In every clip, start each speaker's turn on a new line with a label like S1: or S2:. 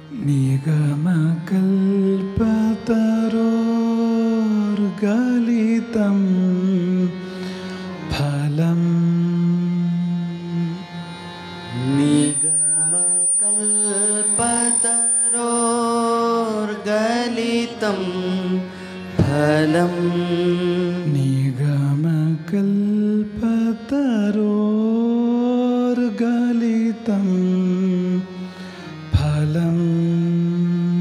S1: निगमकल्पतरोर्गलितं फलम्
S2: निगमकल्पतरोर्गलितं फलम्
S1: निगमकल्पतरोर्गलितं फलम्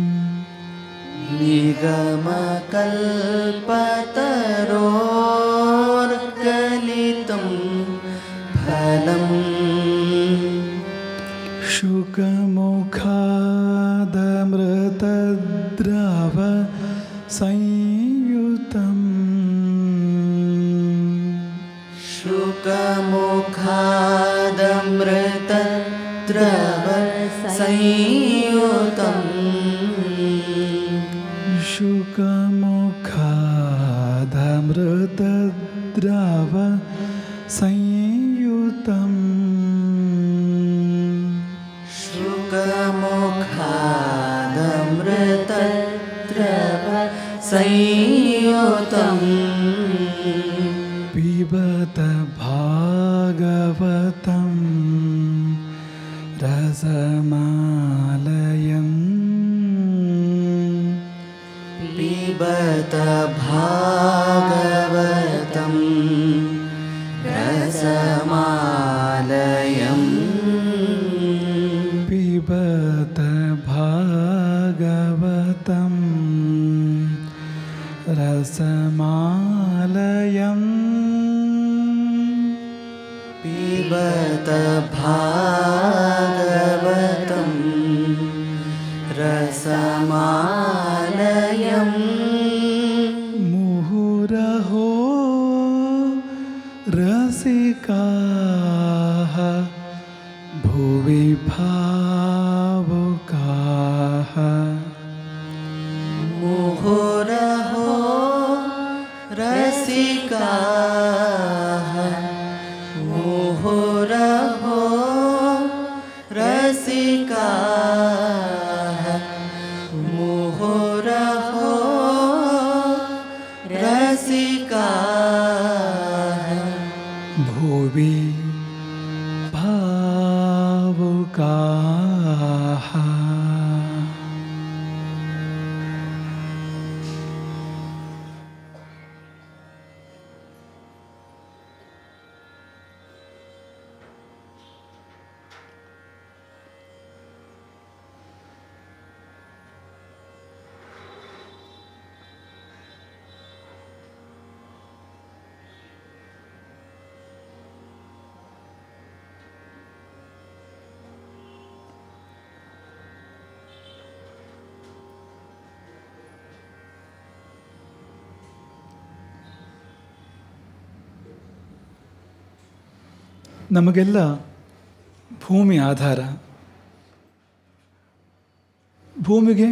S2: निगमकल्पतरोर्गलितं फलम्
S1: शुकमुखादमृतद्रव संयुतम्
S2: शुकमुखादमृतद्रव संयुतम्
S1: शुकमुखादमृतद्रव संयुतम्
S2: शुकमुखादमृतद्रव संयुतम्
S1: पिबत भागवतं रसमालयम्
S2: पिबत भागवतं रसमालयम्
S1: पिबत भागवतं रसमालयम्
S2: पिबत भागवतं रसमालयम्
S1: मुहुरहो रसिकाः भुवि भावुकाः
S2: मुहुरहो रसिकाः मुहुरहो रसिकाः मुहुरहो रसिकाः
S1: भुवि भावुकाः ನಮಗೆಲ್ಲ ಭೂಮಿ ಆಧಾರ ಭೂಮಿಗೆ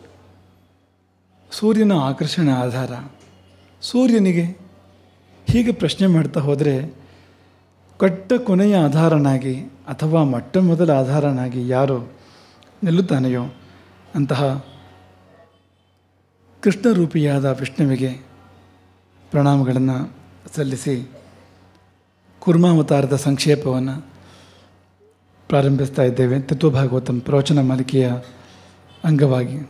S1: ಸೂರ್ಯನ ಆಕರ್ಷಣೆ ಆಧಾರ ಸೂರ್ಯನಿಗೆ ಹೀಗೆ ಪ್ರಶ್ನೆ ಮಾಡ್ತಾ ಹೋದರೆ ಕಟ್ಟ ಕೊನೆಯ ಆಧಾರನಾಗಿ ಅಥವಾ ಮೊಟ್ಟ ಮೊದಲ ಆಧಾರನಾಗಿ ಯಾರು ನಿಲ್ಲುತ್ತಾನೆಯೋ ಅಂತಹ ಕೃಷ್ಣರೂಪಿಯಾದ ವಿಷ್ಣುವಿಗೆ ಪ್ರಣಾಮಗಳನ್ನು ಸಲ್ಲಿಸಿ ಕುರ್ಮಾವತಾರದ ಸಂಕ್ಷೇಪವನ್ನು ಪ್ರಾರಂಭಿಸ್ತಾ ಇದ್ದೇವೆ ತತ್ವಭಾಗವತಂ ಪ್ರವಚನ ಮಾಲಿಕೆಯ ಅಂಗವಾಗಿ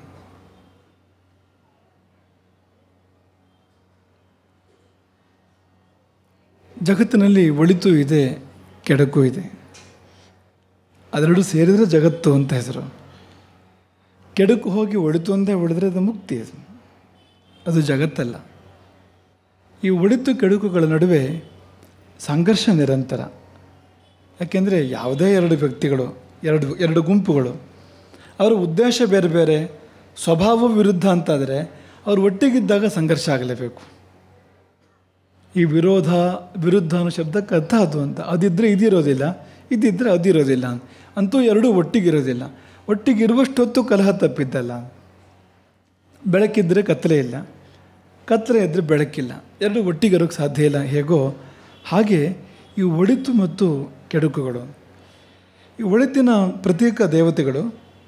S1: ಜಗತ್ತಿನಲ್ಲಿ ಒಳಿತು ಇದೆ ಕೆಡಕು ಇದೆ ಅದೆರಡು ಸೇರಿದರೆ ಜಗತ್ತು ಅಂತ ಹೆಸರು ಕೆಡಕು ಹೋಗಿ ಒಳಿತು ಅಂತ ಉಳಿದ್ರೆ ಅದು ಮುಕ್ತಿ ಅದು ಅದು ಜಗತ್ತಲ್ಲ ಈ ಒಳಿತು ಕೆಡುಕುಗಳ ನಡುವೆ ಸಂಘರ್ಷ ನಿರಂತರ ಯಾಕೆಂದರೆ ಯಾವುದೇ ಎರಡು ವ್ಯಕ್ತಿಗಳು ಎರಡು ಎರಡು ಗುಂಪುಗಳು ಅವರ ಉದ್ದೇಶ ಬೇರೆ ಬೇರೆ ಸ್ವಭಾವ ವಿರುದ್ಧ ಅಂತಾದರೆ ಅವರು ಒಟ್ಟಿಗಿದ್ದಾಗ ಸಂಘರ್ಷ ಆಗಲೇಬೇಕು ಈ ವಿರೋಧ ವಿರುದ್ಧ ಅನ್ನೋ ಶಬ್ದಕ್ಕೆ ಅರ್ಥ ಅದು ಅಂತ ಅದಿದ್ದರೆ ಇದಿರೋದಿಲ್ಲ ಇದಿದ್ದರೆ ಅದಿರೋದಿಲ್ಲ ಅಂತೂ ಎರಡೂ ಒಟ್ಟಿಗಿರೋದಿಲ್ಲ ಒಟ್ಟಿಗಿರುವಷ್ಟೊತ್ತು ಕಲಹ ತಪ್ಪಿದ್ದಲ್ಲ ಬೆಳಕಿದ್ದರೆ ಕತ್ತಲೆ ಇಲ್ಲ ಕತ್ತಲೆ ಇದ್ದರೆ ಬೆಳಕಿಲ್ಲ ಎರಡು ಒಟ್ಟಿಗಿರೋಕ್ಕೆ ಸಾಧ್ಯ ಇಲ್ಲ ಹೇಗೋ ಹಾಗೆ ಈ ಒಳಿತು ಮತ್ತು ಕೆಡುಕುಗಳು ಈ ಒಳಿತಿನ ಪ್ರತ್ಯೇಕ ದೇವತೆಗಳು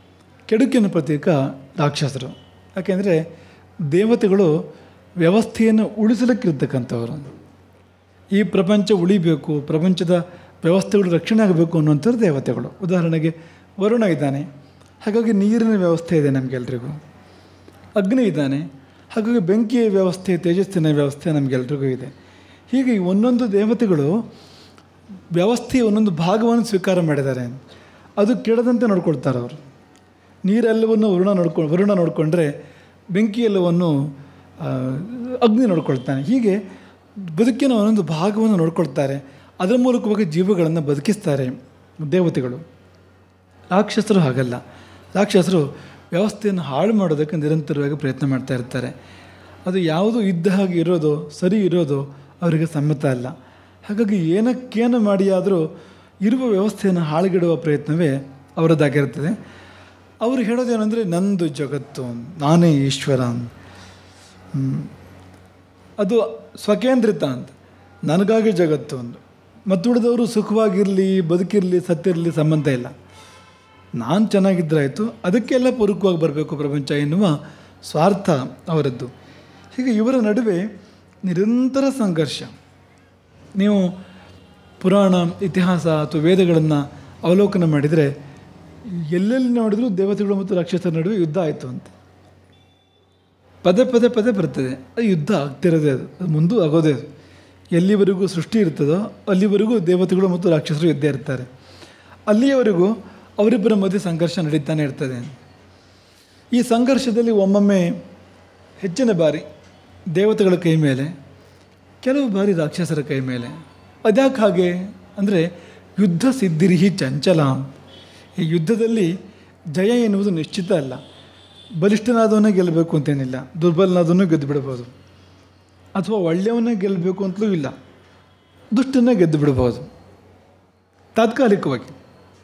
S1: ಕೆಡುಕಿನ ಪ್ರತೀಕ ರಾಕ್ಷಸರು ಯಾಕೆಂದರೆ ದೇವತೆಗಳು ವ್ಯವಸ್ಥೆಯನ್ನು ಉಳಿಸಲಿಕ್ಕಿರ್ತಕ್ಕಂಥವ್ರು ಈ ಪ್ರಪಂಚ ಉಳಿಬೇಕು ಪ್ರಪಂಚದ ವ್ಯವಸ್ಥೆಗಳು ರಕ್ಷಣೆ ಆಗಬೇಕು ಅನ್ನುವಂಥವ್ರು ದೇವತೆಗಳು ಉದಾಹರಣೆಗೆ ವರುಣ ಇದ್ದಾನೆ ಹಾಗಾಗಿ ನೀರಿನ ವ್ಯವಸ್ಥೆ ಇದೆ ನಮಗೆಲ್ರಿಗೂ ಅಗ್ನಿ ಇದ್ದಾನೆ ಹಾಗಾಗಿ ಬೆಂಕಿಯ ವ್ಯವಸ್ಥೆ ತೇಜಸ್ಸಿನ ವ್ಯವಸ್ಥೆ ನಮಗೆಲ್ರಿಗೂ ಇದೆ ಹೀಗೆ ಈ ಒಂದೊಂದು ದೇವತೆಗಳು ವ್ಯವಸ್ಥೆಯ ಒಂದೊಂದು ಭಾಗವನ್ನು ಸ್ವೀಕಾರ ಮಾಡಿದ್ದಾರೆ ಅದು ಕೆಡದಂತೆ ನೋಡ್ಕೊಳ್ತಾರೆ ಅವರು ನೀರೆಲ್ಲವನ್ನು ವರುಣ ನೋಡ್ಕೊ ವರುಣ ನೋಡಿಕೊಂಡ್ರೆ ಬೆಂಕಿ ಎಲ್ಲವನ್ನು ಆ, ಅಗ್ನಿ ನೋಡ್ಕೊಳ್ತಾನೆ ಹೀಗೆ ಬದುಕಿನ ಒಂದೊಂದು ಭಾಗವನ್ನು ನೋಡ್ಕೊಳ್ತಾರೆ ಅದರ ಮೂಲಕವಾಗಿ ಜೀವಗಳನ್ನು ಬದುಕಿಸ್ತಾರೆ ದೇವತೆಗಳು ರಾಕ್ಷಸರು ಹಾಗಲ್ಲ ರಾಕ್ಷಸರು ವ್ಯವಸ್ಥೆಯನ್ನು ಹಾಳು ಮಾಡೋದಕ್ಕೆ ನಿರಂತರವಾಗಿ ಪ್ರಯತ್ನ ಮಾಡ್ತಾ ಇರ್ತಾರೆ ಅದು ಯಾವುದು ಇದ್ದ ಹಾಗೆ ಇರೋದು ಸರಿ ಇರೋದು ಅವರಿಗೆ ಸಮ್ಮತ ಅಲ್ಲ ಹಾಗಾಗಿ ಏನಕ್ಕೇನು ಮಾಡಿಯಾದರೂ ಇರುವ ವ್ಯವಸ್ಥೆಯನ್ನು ಹಾಳುಗೆಡುವ ಪ್ರಯತ್ನವೇ ಅವರದ್ದಾಗಿರ್ತದೆ ಅವರು ಹೇಳೋದೇನೆಂದರೆ ನಂದು ಜಗತ್ತು ನಾನೇ ಈಶ್ವರ ಹ್ಮ್. ಅದು ಸ್ವಕೇಂದ್ರಿತ ಅಂತ ನನಗಾಗಿ ಜಗತ್ತು ಒಂದು ಮತ್ತುಳಿದವರು ಸುಖವಾಗಿರಲಿ ಬದುಕಿರಲಿ ಸತ್ತಿರಲಿ ಸಂಬಂಧ ಇಲ್ಲ ನಾನು ಚೆನ್ನಾಗಿದ್ದರಾಯಿತು ಅದಕ್ಕೆಲ್ಲ ಪೂರಕವಾಗಿ ಬರಬೇಕು ಪ್ರಪಂಚ ಎನ್ನುವ ಸ್ವಾರ್ಥ ಅವರದ್ದು ಹೀಗೆ ಇವರ ನಡುವೆ ನಿರಂತರ ಸಂಘರ್ಷ ನೀವು ಪುರಾಣ ಇತಿಹಾಸ ಅಥವಾ ವೇದಗಳನ್ನು ಅವಲೋಕನ ಮಾಡಿದರೆ ಎಲ್ಲೆಲ್ಲಿ ನೋಡಿದರೂ ದೇವತೆಗಳು ಮತ್ತು ರಾಕ್ಷಸರ ನಡುವೆ ಯುದ್ಧ ಆಯಿತು ಅಂತ ಪದೇ ಪದೇ ಪದೇ ಬರ್ತದೆ ಅದು ಯುದ್ಧ ಆಗ್ತಿರೋದೇ ಅದು ಅದು ಮುಂದೂ ಆಗೋದೇ ಅದು ಎಲ್ಲಿವರೆಗೂ ಸೃಷ್ಟಿ ಇರ್ತದೋ ಅಲ್ಲಿವರೆಗೂ ದೇವತೆಗಳು ಮತ್ತು ರಾಕ್ಷಸರು ಯುದ್ಧ ಇರ್ತಾರೆ ಅಲ್ಲಿಯವರೆಗೂ ಅವರಿಬ್ಬರ ಮಧ್ಯೆ ಸಂಘರ್ಷ ನಡೀತಾನೆ ಇರ್ತದೆ ಈ ಸಂಘರ್ಷದಲ್ಲಿ ಒಮ್ಮೊಮ್ಮೆ ಹೆಚ್ಚಿನ ಬಾರಿ ದೇವತೆಗಳ ಕೈ ಮೇಲೆ ಕೆಲವು ಬಾರಿ ರಾಕ್ಷಸರ ಕೈ ಮೇಲೆ ಅದ್ಯಾಕೆ ಹಾಗೆ ಅಂದರೆ ಯುದ್ಧ ಸಿದ್ಧಿರಿಹಿ ಚಂಚಲ ಈ ಯುದ್ಧದಲ್ಲಿ ಜಯ ಎನ್ನುವುದು ನಿಶ್ಚಿತ ಅಲ್ಲ ಬಲಿಷ್ಠನಾದವನ್ನೇ ಗೆಲ್ಲಬೇಕು ಅಂತೇನಿಲ್ಲ ದುರ್ಬಲನಾದವನ್ನೂ ಗೆದ್ದು ಬಿಡ್ಬೋದು ಅಥವಾ ಒಳ್ಳೆಯವನ್ನೇ ಗೆಲ್ಲಬೇಕು ಅಂತಲೂ ಇಲ್ಲ ದುಷ್ಟನ್ನೇ ಗೆದ್ದು ಬಿಡ್ಬೋದು ತಾತ್ಕಾಲಿಕವಾಗಿ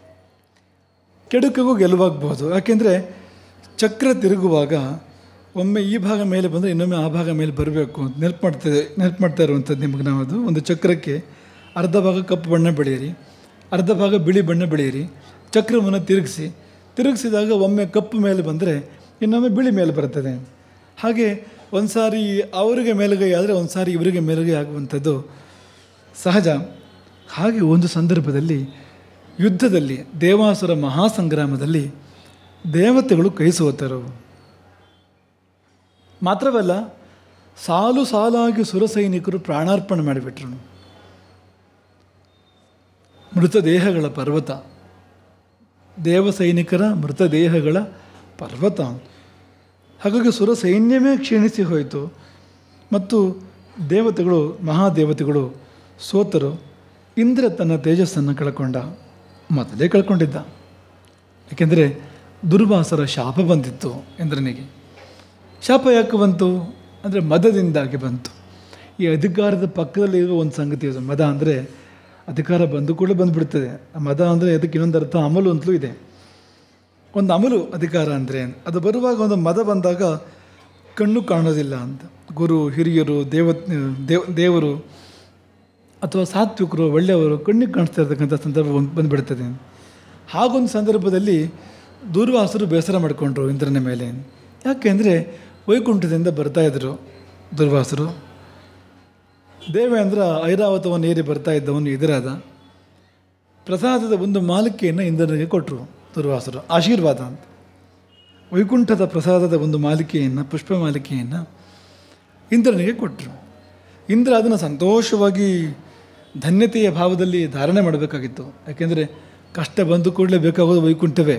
S1: ಕೆಡುಕಿಗೂ ಗೆಲುವಾಗ್ಬೋದು ಯಾಕೆಂದರೆ ಚಕ್ರ ತಿರುಗುವಾಗ ಒಮ್ಮೆ ಈ ಭಾಗ ಮೇಲೆ ಬಂದರೆ ಇನ್ನೊಮ್ಮೆ ಆ ಭಾಗ ಮೇಲೆ ಬರಬೇಕು ಅಂತ ನೆನಪು ಮಾಡ್ತದೆ ನೆನಪು ಮಾಡ್ತಾ ಇರುವಂಥದ್ದು ನಿಮಗೆ ನಾವು ಅದು ಒಂದು ಚಕ್ರಕ್ಕೆ ಅರ್ಧ ಭಾಗ ಕಪ್ಪು ಬಣ್ಣ ಬೆಳೆಯಿರಿ ಅರ್ಧ ಭಾಗ ಬಿಳಿ ಬಣ್ಣ ಬೆಳೆಯಿರಿ ಚಕ್ರವನ್ನು ತಿರುಗಿಸಿ ತಿರುಗಿಸಿದಾಗ ಒಮ್ಮೆ ಕಪ್ಪು ಮೇಲೆ ಬಂದರೆ ಇನ್ನೊಮ್ಮೆ ಬಿಳಿ ಮೇಲೆ ಬರ್ತದೆ ಹಾಗೆ ಒಂದು ಸಾರಿ ಅವರಿಗೆ ಮೇಲುಗೈ ಆದರೆ ಒಂದು ಸಾರಿ ಇವರಿಗೆ ಮೇಲುಗೈ ಆಗುವಂಥದ್ದು ಸಹಜ ಹಾಗೆ ಒಂದು ಸಂದರ್ಭದಲ್ಲಿ ಯುದ್ಧದಲ್ಲಿ ದೇವಾಸುರ ಮಹಾಸಂಗ್ರಾಮದಲ್ಲಿ ದೇವತೆಗಳು ಕೈ ಸೋತರು ಮಾತ್ರವಲ್ಲ ಸಾಲು ಸಾಲಾಗಿ ಸುರ ಸೈನಿಕರು ಪ್ರಾಣಾರ್ಪಣೆ ಮಾಡಿಬಿಟ್ರು ಮೃತದೇಹಗಳ ಪರ್ವತ ದೇವ ಸೈನಿಕರ ಮೃತದೇಹಗಳ ಪರ್ವತ ಹಾಗಾಗಿ ಸುರ ಸೈನ್ಯವೇ ಕ್ಷೀಣಿಸಿ ಹೋಯಿತು ಮತ್ತು ದೇವತೆಗಳು ಮಹಾದೇವತೆಗಳು ಸೋತರು ಇಂದ್ರ ತನ್ನ ತೇಜಸ್ಸನ್ನು ಕಳ್ಕೊಂಡ ಮೊದಲೇ ಕಳ್ಕೊಂಡಿದ್ದ ಏಕೆಂದರೆ ದುರ್ವಾಸರ ಶಾಪ ಬಂದಿತ್ತು ಇಂದ್ರನಿಗೆ ಶಾಪ ಯಾಕೆ ಬಂತು ಅಂದರೆ ಮದದಿಂದಾಗಿ ಬಂತು ಈ ಅಧಿಕಾರದ ಪಕ್ಕದಲ್ಲಿ ಇರುವ ಒಂದು ಸಂಗತಿ ಅದು ಮದ ಅಂದರೆ ಅಧಿಕಾರ ಬಂದು ಕೂಡ ಬಂದುಬಿಡ್ತದೆ ಆ ಮದ ಅಂದರೆ ಅದಕ್ಕೆ ಇನ್ನೊಂದು ಅರ್ಥ ಅಮಲು ಅಂತಲೂ ಇದೆ ಒಂದು ಅಮಲು ಅಧಿಕಾರ ಅಂದರೆ ಅದು ಬರುವಾಗ ಒಂದು ಮದ ಬಂದಾಗ ಕಣ್ಣು ಕಾಣೋದಿಲ್ಲ ಅಂತ ಗುರು ಹಿರಿಯರು ದೇವ ದೇವ ದೇವರು ಅಥವಾ ಸಾತ್ವಿಕರು ಒಳ್ಳೆಯವರು ಕಣ್ಣಿಗೆ ಕಾಣಿಸ್ತಾ ಇರ್ತಕ್ಕಂಥ ಸಂದರ್ಭ ಬಂದ್- ಬಂದುಬಿಡ್ತದೆ ಹಾಗೊಂದು ಸಂದರ್ಭದಲ್ಲಿ ದೂರ್ವಾಸರು ಬೇಸರ ಮಾಡಿಕೊಂಡ್ರು ಇಂದ್ರನ ಮೇಲೆ ಯಾಕೆಂದರೆ ವೈಕುಂಠದಿಂದ ಬರ್ತಾಯಿದ್ರು ದುರ್ವಾಸರು ದೇವೇಂದ್ರ ಐರಾವತವನ್ನು ಏರಿ ಬರ್ತಾ ಇದ್ದವನು ಎದುರಾದ ಪ್ರಸಾದದ ಒಂದು ಮಾಲಿಕೆಯನ್ನು ಇಂದ್ರನಿಗೆ ಕೊಟ್ಟರು ದುರ್ವಾಸರು ಆಶೀರ್ವಾದ ಅಂತ ವೈಕುಂಠದ ಪ್ರಸಾದದ ಒಂದು ಮಾಲಿಕೆಯನ್ನು ಪುಷ್ಪ ಮಾಲಿಕೆಯನ್ನು ಇಂದ್ರನಿಗೆ ಕೊಟ್ಟರು ಇಂದ್ರ ಅದನ್ನು ಸಂತೋಷವಾಗಿ ಧನ್ಯತೆಯ ಭಾವದಲ್ಲಿ ಧಾರಣೆ ಮಾಡಬೇಕಾಗಿತ್ತು ಯಾಕೆಂದರೆ ಕಷ್ಟ ಬಂದು ಕೂಡಲೇ ಬೇಕಾಗೋದು ವೈಕುಂಠವೇ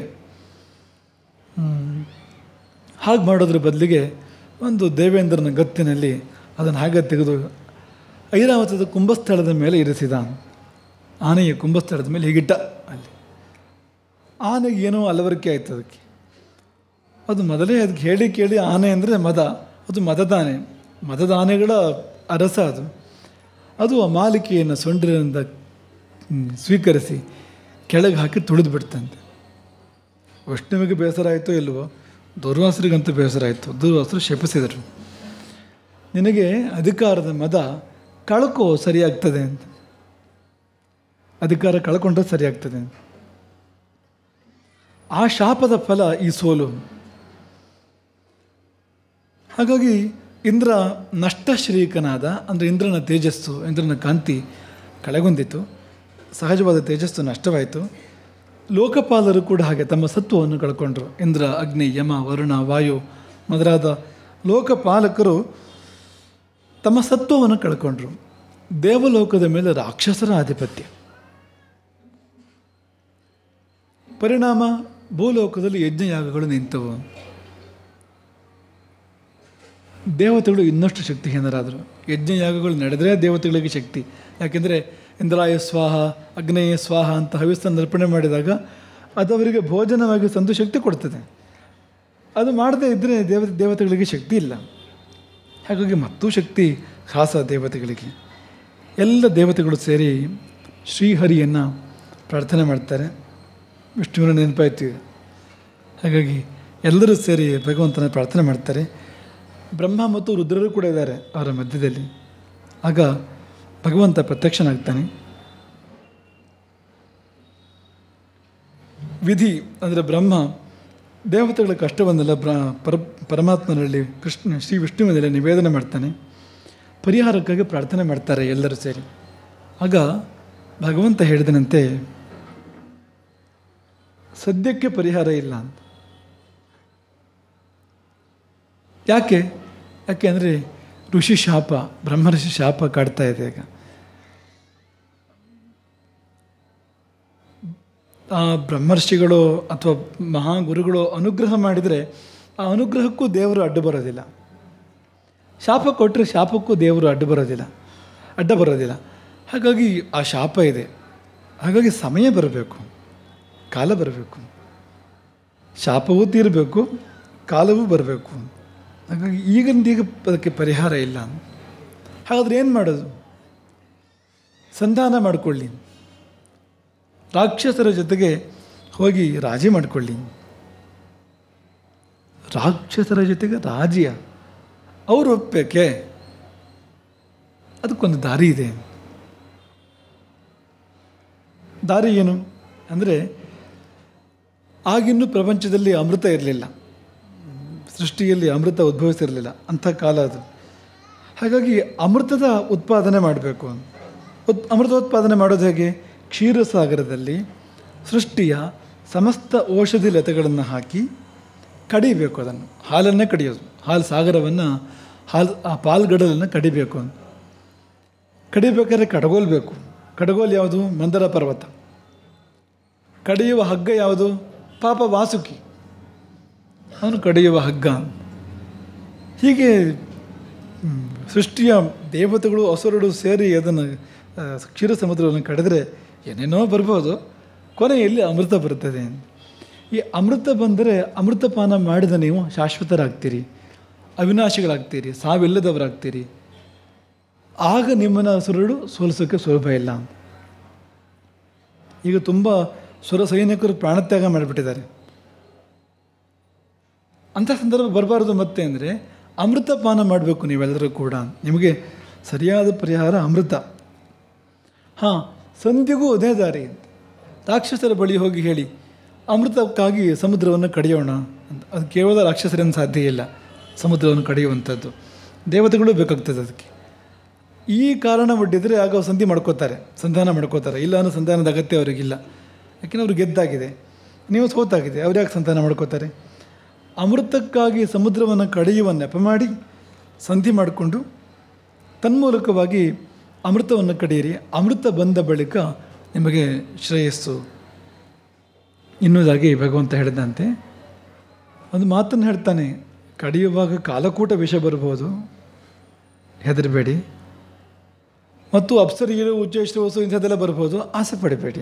S1: ಹಾಗೆ ಮಾಡೋದ್ರ ಬದಲಿಗೆ ಒಂದು ದೇವೇಂದ್ರನ ಗತ್ತಿನಲ್ಲಿ ಅದನ್ನು ಹಾಗೆ ತೆಗೆದು ಐರಾವತದ ಕುಂಭಸ್ಥಳದ ಮೇಲೆ ಇರಿಸಿದ ಆನೆಯ ಕುಂಭಸ್ಥಳದ ಮೇಲೆ ಹೀಗಿಟ್ಟ ಅಲ್ಲಿ ಆನೆಗೆ ಏನೋ ಅಲವರಿಕೆ ಆಯ್ತು ಅದಕ್ಕೆ ಅದು ಮೊದಲೇ ಅದಕ್ಕೆ ಹೇಳಿ ಕೇಳಿ ಆನೆ ಅಂದರೆ ಮದ ಅದು ಮದದಾನೆ ಮದದ ಆನೆಗಳ ಅರಸ ಅದು ಅದು ಆ ಮಾಲಿಕೆಯನ್ನು ಸೊಂಡಿಲಿನಿಂದ ಹ್ಮ್, ಸ್ವೀಕರಿಸಿ ಕೆಳಗೆ ಹಾಕಿ ತುಳಿದು ಬಿಡ್ತಂತೆ ವೈಷ್ಣವಿಗೆ ಬೇಸರ ಆಯಿತೋ ಇಲ್ವೋ ದುರ್ವಾಸರಿಗಂತೂ ಬೇಸರ ಆಯಿತು ದುರ್ವಾಸರು ಶಪಿಸಿದರು ನಿನಗೆ ಅಧಿಕಾರದ ಮದ ಕಳ್ಕೋ ಸರಿಯಾಗ್ತದೆ ಅಂತ ಅಧಿಕಾರ ಕಳ್ಕೊಂಡ್ರೆ ಸರಿಯಾಗ್ತದೆ ಅಂತ ಆ ಶಾಪದ ಫಲ ಈ ಸೋಲು ಹಾಗಾಗಿ ಇಂದ್ರ ನಷ್ಟಶ್ರೀಕನಾದ ಅಂದರೆ ಇಂದ್ರನ ತೇಜಸ್ಸು ಇಂದ್ರನ ಕಾಂತಿ ಕಳೆಗೊಂದಿತು ಸಹಜವಾದ ತೇಜಸ್ಸು ನಷ್ಟವಾಯಿತು ಲೋಕಪಾಲರು ಕೂಡ ಹಾಗೆ ತಮ್ಮ ಸತ್ವವನ್ನು ಕಳ್ಕೊಂಡ್ರು ಇಂದ್ರ ಅಗ್ನಿ ಯಮ ವರುಣ ವಾಯು ಮೊದಲಾದ ಲೋಕಪಾಲಕರು ತಮ್ಮ ಸತ್ವವನ್ನು ಕಳ್ಕೊಂಡ್ರು ದೇವಲೋಕದ ಮೇಲೆ ರಾಕ್ಷಸರ ಆಧಿಪತ್ಯ ಪರಿಣಾಮ ಭೂಲೋಕದಲ್ಲಿ ಯಜ್ಞಯಾಗಗಳು ನಿಂತವು ದೇವತೆಗಳು ಇನ್ನಷ್ಟು ಶಕ್ತಿಹೀನರಾದರು ಯಜ್ಞಯಾಗಗಳು ನಡೆದರೆ ದೇವತೆಗಳಿಗೆ ಶಕ್ತಿ ಯಾಕೆಂದರೆ ಇಂದ್ರಾಯ ಸ್ವಾಹ ಅಗ್ನೇಯ ಸ್ವಾಹ ಅಂತ ಹವಿಸ್ಸನ್ನು ಅರ್ಪಣೆ ಮಾಡಿದಾಗ ಅದು ಅವರಿಗೆ ಭೋಜನವಾಗಿ ಸಂದು ಶಕ್ತಿ ಕೊಡ್ತದೆ ಅದು ಮಾಡದೇ ಇದ್ದರೆ ದೇವ ದೇವತೆಗಳಿಗೆ ಶಕ್ತಿ ಇಲ್ಲ ಹಾಗಾಗಿ ಮತ್ತೂ ಶಕ್ತಿ ಖಾಸ ದೇವತೆಗಳಿಗೆ ಎಲ್ಲ ದೇವತೆಗಳು ಸೇರಿ ಶ್ರೀಹರಿಯನ್ನು ಪ್ರಾರ್ಥನೆ ಮಾಡ್ತಾರೆ ವಿಷ್ಣುವಿನ ನೆನಪಾಯ್ತು ಈಗ. ಹಾಗಾಗಿ ಎಲ್ಲರೂ ಸೇರಿ ಭಗವಂತನ ಪ್ರಾರ್ಥನೆ ಮಾಡ್ತಾರೆ ಬ್ರಹ್ಮ ಮತ್ತು ರುದ್ರರು ಕೂಡ ಇದ್ದಾರೆ ಅವರ ಮಧ್ಯದಲ್ಲಿ ಆಗ ಭಗವಂತ ಪ್ರತ್ಯಕ್ಷನಾಗ್ತಾನೆ ವಿಧಿ ಅಂದರೆ ಬ್ರಹ್ಮ ದೇವತೆಗಳ ಕಷ್ಟವನ್ನೆಲ್ಲ ಬ್ರ ಪರ ಪರಮಾತ್ಮನಲ್ಲಿ ಕೃಷ್ಣ ಶ್ರೀ ವಿಷ್ಣುವಿನಲ್ಲಿ ನಿವೇದನೆ ಮಾಡ್ತಾನೆ ಪರಿಹಾರಕ್ಕಾಗಿ ಪ್ರಾರ್ಥನೆ ಮಾಡ್ತಾರೆ ಎಲ್ಲರೂ ಸೇರಿ ಆಗ ಭಗವಂತ ಹೇಳಿದನಂತೆ ಸದ್ಯಕ್ಕೆ ಪರಿಹಾರ ಇಲ್ಲ ಅಂತ ಯಾಕೆ ಯಾಕೆ ಅಂದರೆ ಋಷಿ ಶಾಪ ಬ್ರಹ್ಮರ್ಷಿ ಶಾಪ ಕಾಡ್ತಾ ಇದೆ ಈಗ ಆ ಬ್ರಹ್ಮರ್ಷಿಗಳು ಅಥವಾ ಮಹಾಗುರುಗಳು ಅನುಗ್ರಹ ಮಾಡಿದರೆ ಆ ಅನುಗ್ರಹಕ್ಕೂ ದೇವರು ಅಡ್ಡು ಬರೋದಿಲ್ಲ ಶಾಪ ಕೊಟ್ಟರೆ ಶಾಪಕ್ಕೂ ದೇವರು ಅಡ್ಡು ಬರೋದಿಲ್ಲ ಅಡ್ಡ ಬರೋದಿಲ್ಲ ಹಾಗಾಗಿ ಆ ಶಾಪ ಇದೆ ಹಾಗಾಗಿ ಸಮಯ ಬರಬೇಕು ಕಾಲ ಬರಬೇಕು ಶಾಪವೂ ತೀರಬೇಕು ಕಾಲವೂ ಬರಬೇಕು ಹಾಗಾಗಿ ಈಗಿಂದೀಗ ಅದಕ್ಕೆ ಪರಿಹಾರ ಇಲ್ಲ ಹಾಗಾದ್ರೆ ಏನು ಮಾಡೋದು ಸಂಧಾನ ಮಾಡಿಕೊಳ್ಳಿ ರಾಕ್ಷಸರ ಜೊತೆಗೆ ಹೋಗಿ ರಾಜಿ ಮಾಡಿಕೊಳ್ಳಿ ರಾಕ್ಷಸರ ಜೊತೆಗೆ ರಾಜಿಯ ಅವರು ಒಪ್ಪಬೇಕೆ ಅದಕ್ಕೊಂದು ದಾರಿ ಇದೆ ದಾರಿ ಏನು ಅಂದರೆ ಆಗಿನ್ನೂ ಪ್ರಪಂಚದಲ್ಲಿ ಅಮೃತ ಇರಲಿಲ್ಲ ಸೃಷ್ಟಿಯಲ್ಲಿ ಅಮೃತ ಉದ್ಭವಿಸಿರಲಿಲ್ಲ ಅಂಥ ಕಾಲ ಅದು ಹಾಗಾಗಿ ಅಮೃತದ ಉತ್ಪಾದನೆ ಮಾಡಬೇಕು ಉತ್ ಅಮೃತೋತ್ಪಾದನೆ ಮಾಡೋದು ಹೇಗೆ ಕ್ಷೀರಸಾಗರದಲ್ಲಿ ಸೃಷ್ಟಿಯ ಸಮಸ್ತ ಔಷಧಿ ಲತೆಗಳನ್ನು ಹಾಕಿ ಕಡಿಬೇಕು ಅದನ್ನು ಹಾಲನ್ನೇ ಕಡಿಯೋದು ಹಾಲು ಸಾಗರವನ್ನು ಹಾಲು ಆ ಪಾಲ್ಗಡಲನ್ನು ಕಡಿಬೇಕು ಅಂತ ಕಡಿಬೇಕಾದ್ರೆ ಕಡಗೋಲ್ ಬೇಕು ಕಡಗೋಲ್ ಯಾವುದು ಮಂದರ ಪರ್ವತ ಕಡಿಯುವ ಹಗ್ಗ ಯಾವುದು ಪಾಪ ವಾಸುಕಿ ಅವನು ಕಡಿಯುವ ಹಗ್ಗ ಹೀಗೆ ಹ್ಮ್, ಸೃಷ್ಟಿಯ ದೇವತೆಗಳು ಅಸುರರು ಸೇರಿ ಅದನ್ನು ಆ, ಕ್ಷೀರ ಸಮುದ್ರವನ್ನು ಕಡಿದ್ರೆ ಏನೇನೋ ಬರ್ಬೋದು ಕೊನೆಯಲ್ಲಿ ಅಮೃತ ಬರುತ್ತದೆ ಈ ಅಮೃತ ಬಂದರೆ ಅಮೃತಪಾನ ಮಾಡಿದ ನೀವು ಶಾಶ್ವತರಾಗ್ತೀರಿ ಅವಿನಾಶಿಗಳಾಗ್ತೀರಿ ಸಾವಿಲ್ಲದವರಾಗ್ತೀರಿ ಆಗ ನಿಮ್ಮನ್ನು ಸುರಳು ಸೋಲಿಸೋಕ್ಕೆ ಸುಲಭ ಇಲ್ಲ ಈಗ ತುಂಬ ಸುರ ಸೈನಿಕರು ಪ್ರಾಣತ್ಯಾಗ ಮಾಡಿಬಿಟ್ಟಿದ್ದಾರೆ ಅಂಥ ಸಂದರ್ಭ ಬರಬಾರ್ದು ಮತ್ತೆ ಅಂದರೆ ಅಮೃತಪಾನ ಮಾಡಬೇಕು ನೀವೆಲ್ಲರೂ ಕೂಡ ನಿಮಗೆ ಸರಿಯಾದ ಪರಿಹಾರ ಅಮೃತ ಹಾಂ ಸಂಧಿಗೂ ಅದೇ ದಾರಿ ಅಂತ ರಾಕ್ಷಸರ ಬಳಿ ಹೋಗಿ ಹೇಳಿ ಅಮೃತಕ್ಕಾಗಿ ಸಮುದ್ರವನ್ನು ಕಡಿಯೋಣ ಅಂತ ಅದು ಕೇವಲ ರಾಕ್ಷಸರಿಂದ ಸಾಧ್ಯ ಇಲ್ಲ ಸಮುದ್ರವನ್ನು ಕಡಿಯುವಂಥದ್ದು ದೇವತೆಗಳು ಬೇಕಾಗ್ತದೆ ಅದಕ್ಕೆ ಈ ಕಾರಣ ಒಡ್ಡಿದರೆ ಆಗ ಅವ್ರು ಸಂಧಿ ಮಾಡ್ಕೋತಾರೆ ಸಂಧಾನ ಮಾಡ್ಕೋತಾರೆ ಇಲ್ಲ ಅನ್ನೋ ಸಂಧಾನದ ಅಗತ್ಯ ಅವರಿಗಿಲ್ಲ ಯಾಕೆಂದ್ರೆ ಅವ್ರು ಗೆದ್ದಾಗಿದೆ ನೀವು ಸೋತಾಗಿದೆ ಅವ್ರು ಯಾಕೆ ಸಂಧಾನ ಮಾಡ್ಕೋತಾರೆ ಅಮೃತಕ್ಕಾಗಿ ಸಮುದ್ರವನ್ನು ಕಡಿಯುವ ನೆಪ ಮಾಡಿ ಸಂಧಿ ಮಾಡಿಕೊಂಡು ತನ್ಮೂಲಕವಾಗಿ ಅಮೃತವನ್ನು ಕಡಿಯಿರಿ ಅಮೃತ ಬಂದ ಬಳಿಕ ನಿಮಗೆ ಶ್ರೇಯಸ್ಸು ಇನ್ನುದಾಗಿ ಭಗವಂತ ಹೇಳಿದಂತೆ ಒಂದು ಮಾತನ್ನು ಹೇಳ್ತಾನೆ ಕಡಿಯುವಾಗ ಕಾಲಕೂಟ ವಿಷ ಬರ್ಬೋದು ಹೆದರಬೇಡಿ ಮತ್ತು ಅಪ್ಸರಿಯರು ಉಚ್ಚೇಶ್ವಸು ಇಂಥದ್ದೆಲ್ಲ ಬರ್ಬೋದು ಆಸೆ ಪಡಬೇಡಿ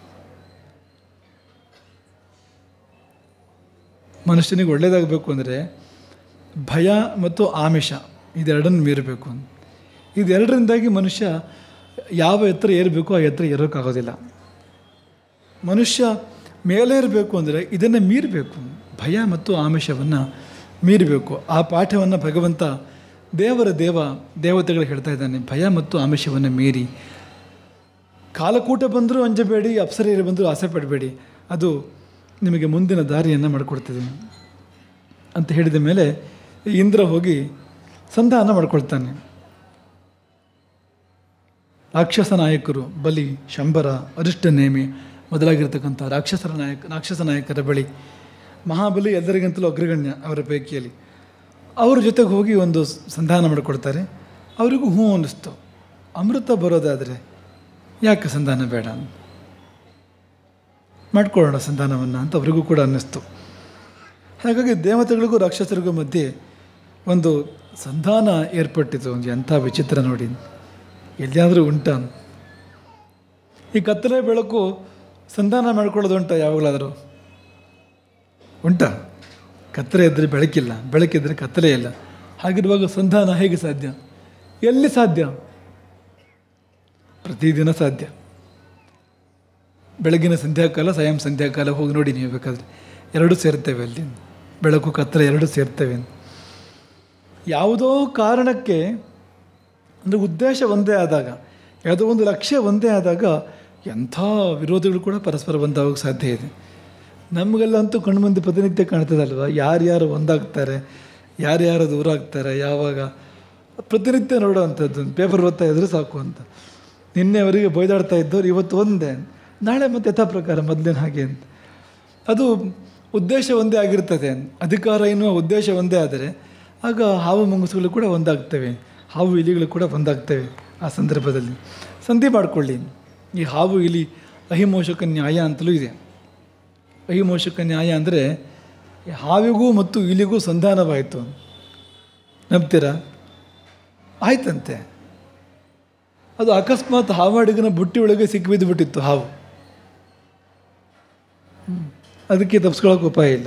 S1: ಮನುಷ್ಯನಿಗೆ ಒಳ್ಳೆಯದಾಗಬೇಕು ಅಂದರೆ ಭಯ ಮತ್ತು ಆಮಿಷ ಇದೆರಡನ್ನು ಮೀರಬೇಕು ಇದೆರಡರಿಂದಾಗಿ ಮನುಷ್ಯ ಯಾವ ಎತ್ತರ ಏರಬೇಕು ಆ ಎತ್ತರ ಏರೋಕ್ಕಾಗೋದಿಲ್ಲ ಮನುಷ್ಯ ಮೇಲೆ ಇರಬೇಕು ಅಂದರೆ ಇದನ್ನು ಮೀರಬೇಕು ಭಯ ಮತ್ತು ಆಮಿಷವನ್ನು ಮೀರಬೇಕು ಆ ಪಾಠವನ್ನು ಭಗವಂತ ದೇವರ ದೇವ ದೇವತೆಗಳು ಹೇಳ್ತಾ ಇದ್ದಾನೆ ಭಯ ಮತ್ತು ಆಮಿಷವನ್ನು ಮೀರಿ ಕಾಲಕೂಟ ಬಂದರೂ ಅಂಜಬೇಡಿ ಅಪ್ಸರೆಯರು ಬಂದರೂ ಆಸೆ ಪಡಬೇಡಿ ಅದು ನಿಮಗೆ ಮುಂದಿನ ದಾರಿಯನ್ನು ಮಾಡಿಕೊಡ್ತಿದ್ದೀನಿ ಅಂತ ಹೇಳಿದ ಮೇಲೆ ಇಂದ್ರ ಹೋಗಿ ಸಂಧಾನ ಮಾಡ್ಕೊಳ್ತಾನೆ ರಾಕ್ಷಸ ನಾಯಕರು ಬಲಿ ಶಂಬರ ಅರಿಷ್ಟನೇಮಿ ಮೊದಲಾಗಿರ್ತಕ್ಕಂಥ ರಾಕ್ಷಸರ ನಾಯಕ ರಾಕ್ಷಸ ನಾಯಕರ ಬಳಿ ಮಹಾಬಲಿ ಎಲ್ಲರಿಗಿಂತಲೂ ಅಗ್ರಗಣ್ಯ ಅವರ ಪೈಕಿಯಲ್ಲಿ ಅವ್ರ ಜೊತೆಗೆ ಹೋಗಿ ಒಂದು ಸಂಧಾನ ಮಾಡಿಕೊಡ್ತಾರೆ ಅವರಿಗೂ ಹ್ಞೂ ಅನ್ನಿಸ್ತು ಅಮೃತ ಬರೋದಾದರೆ ಯಾಕೆ ಸಂಧಾನ ಬೇಡ ಮಾಡ್ಕೊಳ್ಳೋಣ ಸಂಧಾನವನ್ನು ಅಂತ ಅವರಿಗೂ ಕೂಡ ಅನ್ನಿಸ್ತು ಹಾಗಾಗಿ ದೇವತೆಗಳಿಗೂ ರಾಕ್ಷಸರಿಗೂ ಮಧ್ಯೆ ಒಂದು ಸಂಧಾನ ಏರ್ಪಟ್ಟಿತು ಒಂದು ಎಂಥ ವಿಚಿತ್ರ ನೋಡಿ ಎಲ್ಲಿಯಾದರೂ ಉಂಟ ಈ ಕತ್ತಲೆ ಬೆಳಕು ಸಂಧಾನ ಮಾಡ್ಕೊಳ್ಳೋದು ಉಂಟ ಯಾವಾಗಲಾದರೂ ಉಂಟಾ ಕತ್ತಲೆ ಇದ್ದರೆ ಬೆಳಕಿಲ್ಲ ಬೆಳಕಿದ್ರೆ ಕತ್ತಲೆ ಇಲ್ಲ ಹಾಗಿರುವಾಗ ಸಂಧಾನ ಹೇಗೆ ಸಾಧ್ಯ ಎಲ್ಲಿ ಸಾಧ್ಯ ಪ್ರತಿದಿನ ಸಾಧ್ಯ ಬೆಳಗಿನ ಸಂಧ್ಯಾಕಾಲ ಸಾಯಂ ಸಂಧ್ಯಾಕಾಲ ಹೋಗಿ ನೋಡಿ ನೀವು ಬೇಕಾದರೆ ಎರಡೂ ಸೇರ್ತೇವೆ ಅಲ್ಲಿ ಬೆಳಕು ಕತ್ತಲೆ ಎರಡೂ ಸೇರ್ತೇವೆ ಯಾವುದೋ ಕಾರಣಕ್ಕೆ ಅಂದರೆ ಉದ್ದೇಶ ಒಂದೇ ಆದಾಗ ಯಾವುದೋ ಒಂದು ಲಕ್ಷ್ಯ ಒಂದೇ ಆದಾಗ ಎಂಥ ವಿರೋಧಿಗಳು ಕೂಡ ಪರಸ್ಪರ ಒಂದಾಗೋಕ್ಕೆ ಸಾಧ್ಯ ಇದೆ ನಮಗೆಲ್ಲಂತೂ ಕಣ್ಮುಂದೆ ಪ್ರತಿನಿತ್ಯ ಕಾಣ್ತದಲ್ವ ಯಾರ್ಯಾರು ಒಂದಾಗ್ತಾರೆ ಯಾರ್ಯಾರು ದೂರ ಆಗ್ತಾರೆ ಯಾವಾಗ ಪ್ರತಿನಿತ್ಯ ನೋಡೋವಂಥದ್ದು ಪೇಪರ್ ಓದ್ತಾ ಇದ್ರೆ ಸಾಕು ಅಂತ ನಿನ್ನೆವರೆಗೆ ಬೈದಾಡ್ತಾ ಇದ್ದವ್ರು ಇವತ್ತು ಒಂದೇ ನಾಳೆ ಮತ್ತೆ ಯಥಾ ಪ್ರಕಾರ ಮೊದಲಿನ ಹಾಗೆ ಅಂತ ಅದು ಉದ್ದೇಶ ಒಂದೇ ಆಗಿರ್ತದೆ ಅಧಿಕಾರ ಎನ್ನುವ ಉದ್ದೇಶ ಒಂದೇ ಆದರೆ ಆಗ ಹಾವು ಮುಂಗುಸುಗಳು ಕೂಡ ಒಂದಾಗ್ತವೆ ಹಾವು ಇಲಿಗಳು ಕೂಡ ಒಂದಾಗ್ತವೆ ಆ ಸಂದರ್ಭದಲ್ಲಿ ಸಂಧಿ ಮಾಡಿಕೊಳ್ಳಿ ಈ ಹಾವು ಇಲಿ ಅಹಿಮೋಷಕ ನ್ಯಾಯ ಅಂತಲೂ ಇದೆ ಅಹಿಮೋಷಕ ನ್ಯಾಯ ಅಂದರೆ ಹಾವಿಗೂ ಮತ್ತು ಇಲಿಗೂ ಸಂಧಾನವಾಯಿತು ನಂಬ್ತೀರಾ ಆಯ್ತಂತೆ ಅದು ಅಕಸ್ಮಾತ್ ಹಾವಾಡಿಗನ ಬುಟ್ಟಿ ಒಳಗೆ ಸಿಕ್ಕಿಬಿದ್ದು ಬಿಟ್ಟಿತ್ತು ಹಾವು ಹ್ಮ್. ಅದಕ್ಕೆ ತಪ್ಪಿಸ್ಕೊಳ್ಳೋಕೆ ಉಪಾಯ ಇಲ್ಲ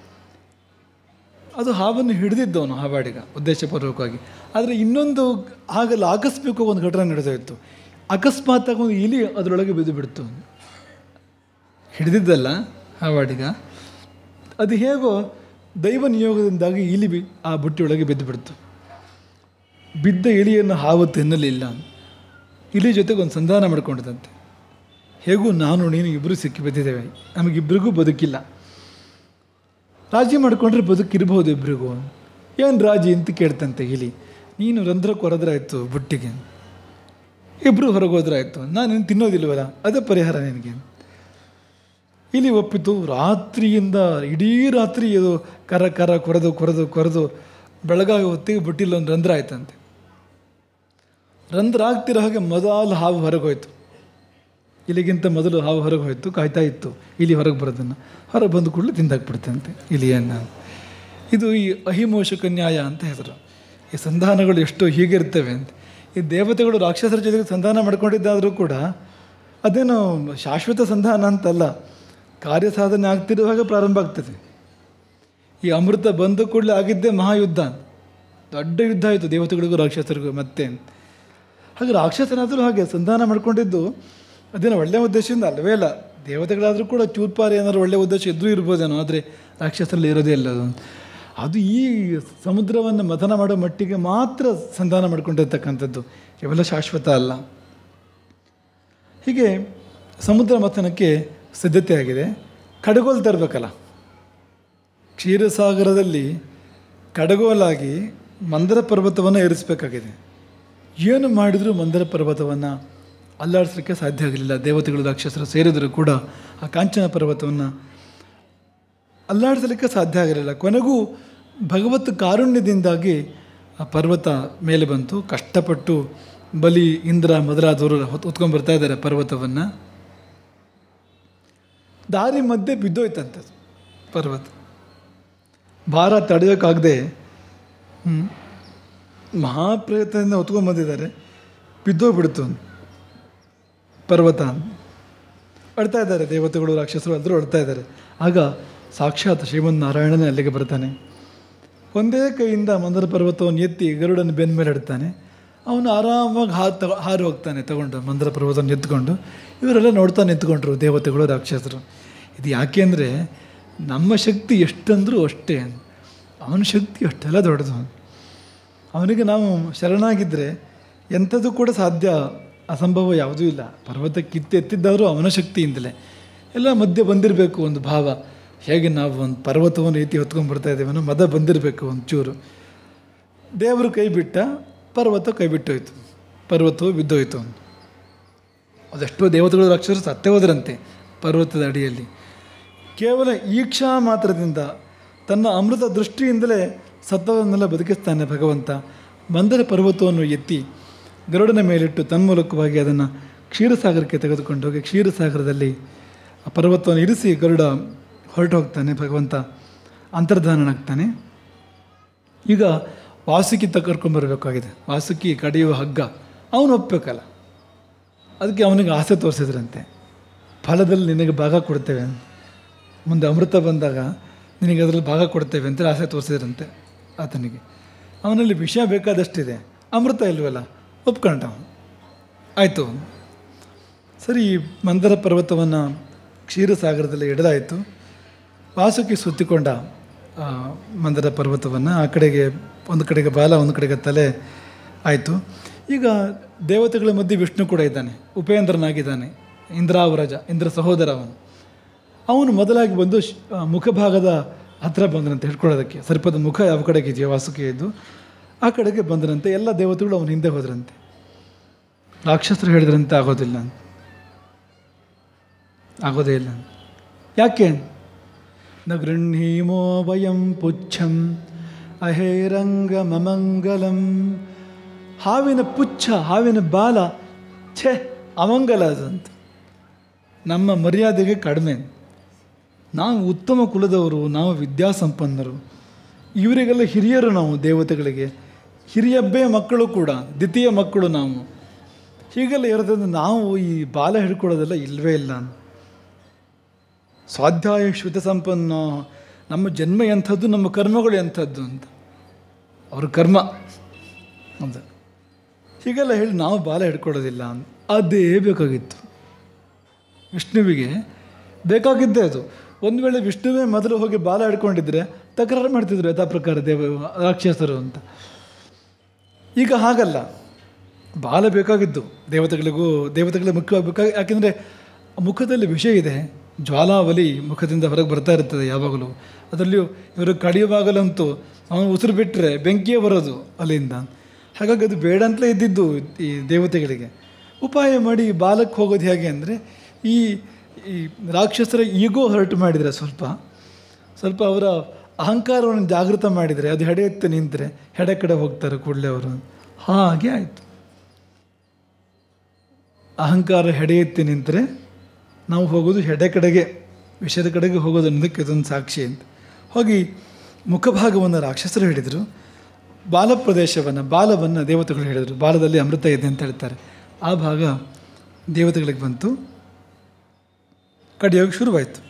S1: ಅದು ಹಾವನ್ನು ಹಿಡಿದಿದ್ದವನು ಹಾವಾಡಿಗ ಉದ್ದೇಶಪೂರ್ವಕವಾಗಿ ಆದರೆ ಇನ್ನೊಂದು ಆಗಲ್ಲ ಆಕಸ್ಮಿಕ ಒಂದು ಘಟನೆ ನಡೆದೋಯ್ತು ಅಕಸ್ಮಾತಾಗಿ ಒಂದು ಇಲಿ ಅದರೊಳಗೆ ಬಿದ್ದು ಬಿಡ್ತು ಹಿಡಿದಿದ್ದಲ್ಲ ಹಾವಾಡಿಗ ಅದು ಹೇಗೋ ದೈವ ನಿಯೋಗದಿಂದಾಗಿ ಇಲಿ ಬಿ ಆ ಬುಟ್ಟಿಯೊಳಗೆ ಬಿದ್ದು ಬಿಡ್ತು ಬಿದ್ದ ಇಲಿಯನ್ನು ಹಾವು ತಿನ್ನಲಿಲ್ಲ ಇಲಿ ಜೊತೆಗೆ ಒಂದು ಸಂಧಾನ ಮಾಡ್ಕೊಂಡಿದಂತೆ ಹೇಗೂ ನಾನು ನೀನು ಇಬ್ಬರು ಸಿಕ್ಕಿ ಬಿದ್ದಿದ್ದೇವೆ ನಮಗಿಬ್ಬರಿಗೂ ಬದುಕಿಲ್ಲ ರಾಜಿ ಮಾಡಿಕೊಂಡ್ರೆ ಬದುಕಿರ್ಬೋದು ಇಬ್ಬರಿಗೂ ಏನು ರಾಜಿ ಅಂತ ಕೇಳ್ತಂತೆ ಇಲಿ ನೀನು ರಂಧ್ರ ಕೊರದ್ರಾಯ್ತು ಬುಟ್ಟಿಗೆ ಇಬ್ಬರು ಹೊರಗೋದ್ರಾಯ್ತು ನಾನು ನೀನು ತಿನ್ನೋದಿಲ್ವಲ್ಲ ಅದೇ ಪರಿಹಾರ ನಿನಗೆ ಇಲ್ಲಿ ಒಪ್ಪಿತು ರಾತ್ರಿಯಿಂದ ಇಡೀ ರಾತ್ರಿ ಇದು ಕರ ಕರ ಕೊರೆದು ಕೊರೆದು ಕೊರೆದು ಬೆಳಗಾಗಿ ಹೊತ್ತಿಗೆ ಬುಟ್ಟಿಲ್ಲ ಒಂದು ರಂಧ್ರ ಆಯ್ತಂತೆ ರಂಧ್ರ ಆಗ್ತಿರೋ ಹಾಗೆ ಮೊದಲು ಹಾವು ಹೊರಗೆ ಹೋಯ್ತು ಇಲಿಗಿಂತ ಮೊದಲು ಹಾವು ಹೊರಗೆ ಹೋಯ್ತು ಕಾಯ್ತಾ ಇತ್ತು ಇಲಿ ಹೊರಗೆ ಬರೋದನ್ನು ಹೊರಗೆ ಬಂದು ಕೂಡಲೇ ತಿಂದಾಕ್ಬಿಡ್ತಂತೆ ಇಲಿಯನ್ನು ಇದು ಈ ಅಹಿಮೋಷಕ ನ್ಯಾಯ ಅಂತ ಹೆಸರು ಈ ಸಂಧಾನಗಳು ಎಷ್ಟು ಹೀಗಿರ್ತವೆ ಅಂತ ಈ ದೇವತೆಗಳು ರಾಕ್ಷಸರ ಜೊತೆಗೆ ಸಂಧಾನ ಮಾಡ್ಕೊಂಡಿದ್ದಾದರೂ ಕೂಡ ಅದೇನು ಶಾಶ್ವತ ಸಂಧಾನ ಅಂತಲ್ಲ ಕಾರ್ಯ ಸಾಧನೆ ಆಗ್ತಿರುವಾಗ ಪ್ರಾರಂಭ ಆಗ್ತದೆ ಈ ಅಮೃತ ಬಂದ ಕೂಡಲೇ ಆಗಿದ್ದೇ ಮಹಾಯುದ್ಧ ದೊಡ್ಡ ಯುದ್ಧ ಆಯಿತು ದೇವತೆಗಳಿಗೂ ರಾಕ್ಷಸರಿಗೂ ಮತ್ತೆ ಹಾಗೆ ರಾಕ್ಷಸರಾದರೂ ಹಾಗೆ ಸಂಧಾನ ಮಾಡ್ಕೊಂಡಿದ್ದು ಅದೇನೋ ಒಳ್ಳೆಯ ಉದ್ದೇಶದಿಂದ ಅಲ್ಲವೇ ಇಲ್ಲ ದೇವತೆಗಳಾದರೂ ಕೂಡ ಚೂರ್ಪಾರಿ ಏನಾದ್ರು ಒಳ್ಳೆಯ ಉದ್ದೇಶ ಇದ್ರೂ ಇರ್ಬೋದೇನೋ ಆದರೆ ರಾಕ್ಷಸರಲ್ಲಿ ಇರೋದೇ ಇಲ್ಲ ಅದು ಅದು ಈ ಸಮುದ್ರವನ್ನು ಮಥನ ಮಾಡೋ ಮಟ್ಟಿಗೆ ಮಾತ್ರ ಸಂಧಾನ ಮಾಡ್ಕೊಂಡಿರ್ತಕ್ಕಂಥದ್ದು ಇವೆಲ್ಲ ಶಾಶ್ವತ ಅಲ್ಲ ಹೀಗೆ ಸಮುದ್ರ ಮಥನಕ್ಕೆ ಸಿದ್ಧತೆ ಆಗಿದೆ ಕಡಗೋಲು ತರಬೇಕಲ್ಲ ಕ್ಷೀರಸಾಗರದಲ್ಲಿ ಕಡಗೋಲಾಗಿ ಮಂದರ ಪರ್ವತವನ್ನು ಏರಿಸಬೇಕಾಗಿದೆ ಏನು ಮಾಡಿದರೂ ಮಂದರ ಪರ್ವತವನ್ನು ಅಲ್ಲಾಡಿಸಲಿಕ್ಕೆ ಸಾಧ್ಯ ಆಗಲಿಲ್ಲ ದೇವತೆಗಳು ರಾಕ್ಷಸರು ಸೇರಿದರೂ ಕೂಡ ಆ ಕಾಂಚನ ಪರ್ವತವನ್ನು ಅಲ್ಲಾಡಿಸಲಿಕ್ಕೆ ಸಾಧ್ಯ ಆಗಲಿಲ್ಲ ಕೊನೆಗೂ ಭಗವತ್ ಕಾರುಣ್ಯದಿಂದಾಗಿ ಆ ಪರ್ವತ ಮೇಲೆ ಬಂತು ಕಷ್ಟಪಟ್ಟು ಬಲಿ ಇಂದ್ರ ಮೊದಲಾದವರು ಹೊತ್ ಹೊತ್ಕೊಂಡು ಬರ್ತಾ ಇದ್ದಾರೆ ಪರ್ವತವನ್ನು ದಾರಿ ಮಧ್ಯೆ ಬಿದ್ದೋಯ್ತಂತೆ ಪರ್ವತ ಭಾರ ತಡೆಯೋಕ್ಕಾಗದೆ ಹ್ಮ್, ಮಹಾಪ್ರಯತ್ನದಿಂದ ಹೊತ್ಕೊಂಡು ಬಂದಿದ್ದಾರೆ ಬಿದ್ದೋಗ್ಬಿಡ್ತು ಪರ್ವತ ಅಳ್ತಾ ಇದ್ದಾರೆ ದೇವತೆಗಳು ರಾಕ್ಷಸರು ಎಲ್ಲರೂ ಅಳ್ತಾ ಇದ್ದಾರೆ ಆಗ ಸಾಕ್ಷಾತ್ ಶ್ರೀಮನ್ನಾರಾಯಣನೇ ಅಲ್ಲಿಗೆ ಬರ್ತಾನೆ ಒಂದೇ ಕೈಯಿಂದ ಮಂದರ ಪರ್ವತವನ್ನು ಎತ್ತಿ ಗರುಡನ ಬೆನ್ನ ಮೇಲೆ ಇಡ್ತಾನೆ ಅವನು ಆರಾಮಾಗಿ ಹಾರು ತಗೊ ಹಾರಿ ಹೋಗ್ತಾನೆ ತಗೊಂಡು ಮಂದರ ಪರ್ವತವನ್ನು ಎತ್ಕೊಂಡು ಇವರೆಲ್ಲ ನೋಡ್ತಾ ನಿಂತ್ಕೊಂಡ್ರು ದೇವತೆಗಳು ರಾಕ್ಷಸರು ಇದು ಯಾಕೆ ಅಂದರೆ ನಮ್ಮ ಶಕ್ತಿ ಎಷ್ಟಂದ್ರೂ ಅಷ್ಟೇ ಅವನ ಶಕ್ತಿ ಅಷ್ಟೆಲ್ಲ ದೊಡ್ಡದು ಅವನಿಗೆ ನಾವು ಶರಣಾಗಿದ್ದರೆ ಎಂಥದ್ದು ಕೂಡ ಸಾಧ್ಯ ಅಸಂಭವ ಯಾವುದೂ ಇಲ್ಲ ಪರ್ವತ ಕಿತ್ತೆತ್ತಿದ್ದಾದರೂ ಅವನ ಶಕ್ತಿಯಿಂದಲೇ ಎಲ್ಲ ಮಧ್ಯೆ ಬಂದಿರಬೇಕು ಒಂದು ಭಾವ ಹೇಗೆ ನಾವು ಒಂದು ಪರ್ವತವನ್ನು ರೀತಿ ಹೊತ್ಕೊಂಡು ಬರ್ತಾ ಇದ್ದೇವೆ ಅನ್ನೋ ಮದ ಬಂದಿರಬೇಕು ಒಂದು ಚೂರು ದೇವರು ಕೈ ಬಿಟ್ಟ ಪರ್ವತ ಕೈ ಬಿಟ್ಟೋಯ್ತು ಪರ್ವತವು ಬಿದ್ದೋಯ್ತು ಅದೆಷ್ಟೋ ದೇವತೆಗಳು ರಾಕ್ಷಸರು ಸತ್ತೇ ಹೋದ್ರಂತೆ ಪರ್ವತದ ಅಡಿಯಲ್ಲಿ ಕೇವಲ ಈಕ್ಷಾ ಮಾತ್ರದಿಂದ ತನ್ನ ಅಮೃತ ದೃಷ್ಟಿಯಿಂದಲೇ ಸತ್ತವನ್ನೆಲ್ಲ ಬದುಕಿಸ್ತಾನೆ ಭಗವಂತ ಮಂದರ ಪರ್ವತವನ್ನು ಎತ್ತಿ ಗರುಡನ ಮೇಲಿಟ್ಟು ತನ್ಮೂಲಕವಾಗಿ ಅದನ್ನು ಕ್ಷೀರಸಾಗರಕ್ಕೆ ತೆಗೆದುಕೊಂಡು ಹೋಗಿ ಕ್ಷೀರಸಾಗರದಲ್ಲಿ ಆ ಪರ್ವತವನ್ನು ಇರಿಸಿ ಗರುಡ ಹೊರಟು ಹೋಗ್ತಾನೆ ಭಗವಂತ ಅಂತರ್ಧಾನನಾಗ್ತಾನೆ ಈಗ ವಾಸುಕಿ ತ ಕರ್ಕೊಂಬರ್ಬೇಕಾಗಿದೆ ವಾಸುಕಿ ಕಡಿಯುವ ಹಗ್ಗ ಅವನು ಒಪ್ಪಬೇಕಲ್ಲ ಅದಕ್ಕೆ ಅವನಿಗೆ ಆಸೆ ತೋರಿಸಿದ್ರಂತೆ ಫಲದಲ್ಲಿ ನಿನಗೆ ಭಾಗ ಕೊಡ್ತೇವೆ ಮುಂದೆ ಅಮೃತ ಬಂದಾಗ ನಿನಗೆ ಅದರಲ್ಲಿ ಭಾಗ ಕೊಡ್ತೇವೆ ಅಂತ ಆಸೆ ತೋರಿಸಿದ್ರಂತೆ ಆತನಿಗೆ ಅವನಲ್ಲಿ ವಿಷ ಬೇಕಾದಷ್ಟಿದೆ ಅಮೃತ ಇಲ್ವಲ್ಲ ಒಪ್ಕೊಂಡ ಅವನು ಆಯಿತು ಸರಿ ಈ ಮಂದರ ಪರ್ವತವನ್ನು ಕ್ಷೀರಸಾಗರದಲ್ಲಿ ಎಡೆದಾಯಿತು ವಾಸುಕಿ ಸುತ್ತಿಕೊಂಡ ಆ, ಮಂದರ ಪರ್ವತವನ್ನು ಆ ಕಡೆಗೆ ಒಂದು ಕಡೆಗೆ ಬಾಲ ಒಂದು ಕಡೆಗೆ ತಲೆ ಆಯಿತು ಈಗ ದೇವತೆಗಳ ಮಧ್ಯೆ ವಿಷ್ಣು ಕೂಡ ಇದ್ದಾನೆ ಉಪೇಂದ್ರನಾಗಿದ್ದಾನೆ ಇಂದ್ರಾವರಜ ಇಂದ್ರ ಸಹೋದರ ಅವನು ಅವನು ಮೊದಲಾಗಿ ಬಂದು ಶ್- ಆ, ಮುಖಭಾಗದ ಹತ್ರ ಬಂದನಂತೆ ಹಿಡ್ಕೊಳ್ಳೋದಕ್ಕೆ ಸರ್ಪದ ಮುಖ ಯಾವ ಕಡೆಗೆ ಇದೆಯೋ ವಾಸುಕಿಯದ್ದು ಆ ಕಡೆಗೆ ಬಂದನಂತೆ ಎಲ್ಲ ದೇವತೆಗಳು ಅವನ ಹಿಂದೆ ಹೋದ್ರಂತೆ ರಾಕ್ಷಸರು ಹೇಳಿದ್ರಂತೆ ಆಗೋದಿಲ್ಲ ಅಂತ ಆಗೋದೇ ಇಲ್ಲ ಅಂತ. ಯಾಕೆ ನ ಗೃಹೀಮೋ ವಯಂ ಪುಚ್ಛಂ ಅಹೇರಂಗ ಮಮಂಗಲಂ ಹಾವಿನ ಪುಚ್ಛ ಹಾವಿನ ಬಾಲ ಛೇ ಅಮಂಗಲ ಅದಂತ ನಮ್ಮ ಮರ್ಯಾದೆಗೆ ಕಡಿಮೆ ನಾವು ಉತ್ತಮ ಕುಲದವರು ನಾವು ವಿದ್ಯಾಸಂಪನ್ನರು ಇವರಿಗೆಲ್ಲ ಹಿರಿಯರು ನಾವು ದೇವತೆಗಳಿಗೆ ಹಿರಿಯಬ್ಬೆ ಮಕ್ಕಳು ಕೂಡ ದ್ವಿತೀಯ ಮಕ್ಕಳು ನಾವು ಹೀಗೆಲ್ಲ ಇರೋದ್ರಿಂದ ನಾವು ಈ ಬಾಲ ಹಿಡ್ಕೊಳ್ಳೋದೆಲ್ಲ ಇಲ್ಲವೇ ಇಲ್ಲ ಸ್ವಾಧ್ಯಾಯ ಶ್ರುತ ಸಂಪನ್ನ ನಮ್ಮ ಜನ್ಮ ಎಂಥದ್ದು ನಮ್ಮ ಕರ್ಮಗಳು ಎಂಥದ್ದು ಅಂತ ಅವ್ರ ಕರ್ಮ ಅಂತ ಹೀಗೆಲ್ಲ ಹೇಳಿ ನಾವು ಬಾಲ ಹಿಡ್ಕೊಳ್ಳೋದಿಲ್ಲ ಅಂತ ಅದೇ ಬೇಕಾಗಿತ್ತು ವಿಷ್ಣುವಿಗೆ ಬೇಕಾಗಿದ್ದೇ ಅದು ಒಂದು ವೇಳೆ ವಿಷ್ಣುವೇ ಮೊದಲು ಹೋಗಿ ಬಾಲ ಹಿಡ್ಕೊಂಡಿದ್ರೆ ತಕರಾರು ಮಾಡ್ತಿದ್ರು ಯಥಾ ಪ್ರಕಾರ ದೇವ ರಾಕ್ಷಸರು ಅಂತ ಈಗ ಹಾಗಲ್ಲ ಬಾಲ ಬೇಕಾಗಿದ್ದು ದೇವತೆಗಳಿಗೂ ದೇವತೆಗಳಿಗೆ ಮುಖ್ಯವಾಗಿ ಬೇಕಾಗಿ ಯಾಕೆಂದರೆ ಮುಖದಲ್ಲಿ ವಿಷಯ ಇದೆ ಜ್ವಾಲಾವಲಿ ಮುಖದಿಂದ ಹೊರಗೆ ಬರ್ತಾ ಇರ್ತದೆ ಯಾವಾಗಲೂ ಅದರಲ್ಲಿಯೂ ಇವರು ಕಡಿಯುವಾಗಲಂತೂ ಅವನು ಉಸಿರು ಬಿಟ್ಟರೆ ಬೆಂಕಿಯೇ ಬರೋದು ಅಲ್ಲಿಂದ ಹಾಗಾಗಿ ಅದು ಬೇಡ ಅಂತಲೇ ಇದ್ದಿದ್ದು ಈ ದೇವತೆಗಳಿಗೆ ಉಪಾಯ ಮಾಡಿ ಬಾಲಕ್ಕೆ ಹೋಗೋದು ಹೇಗೆ ಅಂದರೆ ಈ ಈ ರಾಕ್ಷಸರ ಈಗೋ ಹರ್ಟ್ ಮಾಡಿದರೆ ಸ್ವಲ್ಪ ಸ್ವಲ್ಪ ಅವರ ಅಹಂಕಾರವನ್ನು ಜಾಗೃತ ಮಾಡಿದರೆ ಅದು ಹೆಡೆ ಎತ್ತು ನಿಂತರೆ ಹೆಡೆ ಕಡೆ ಹೋಗ್ತಾರೆ ಕೂಡಲೇ ಅವರು ಹಾಗೆ ಆಯಿತು ಅಹಂಕಾರ ಹೆಡೆ ಎತ್ತಿ ನಿಂತರೆ ನಾವು ಹೋಗೋದು ಹೆಡೆ ಕಡೆಗೆ ವಿಷಯದ ಕಡೆಗೆ ಹೋಗೋದು ಅನ್ನೋದಕ್ಕೆ ಇದೊಂದು ಸಾಕ್ಷಿ ಅಂತ ಹೋಗಿ ಮುಖಭಾಗವನ್ನು ರಾಕ್ಷಸರು ಹೇಳಿದರು ಬಾಲ ಪ್ರದೇಶವನ್ನು ಬಾಲವನ್ನು ದೇವತೆಗಳು ಹೇಳಿದರು ಬಾಲದಲ್ಲಿ ಅಮೃತ ಇದೆ ಅಂತ ಹೇಳ್ತಾರೆ ಆ ಭಾಗ ದೇವತೆಗಳಿಗೆ ಬಂತು ಕಡಿಯೋಕ್ಕೆ ಶುರುವಾಯಿತು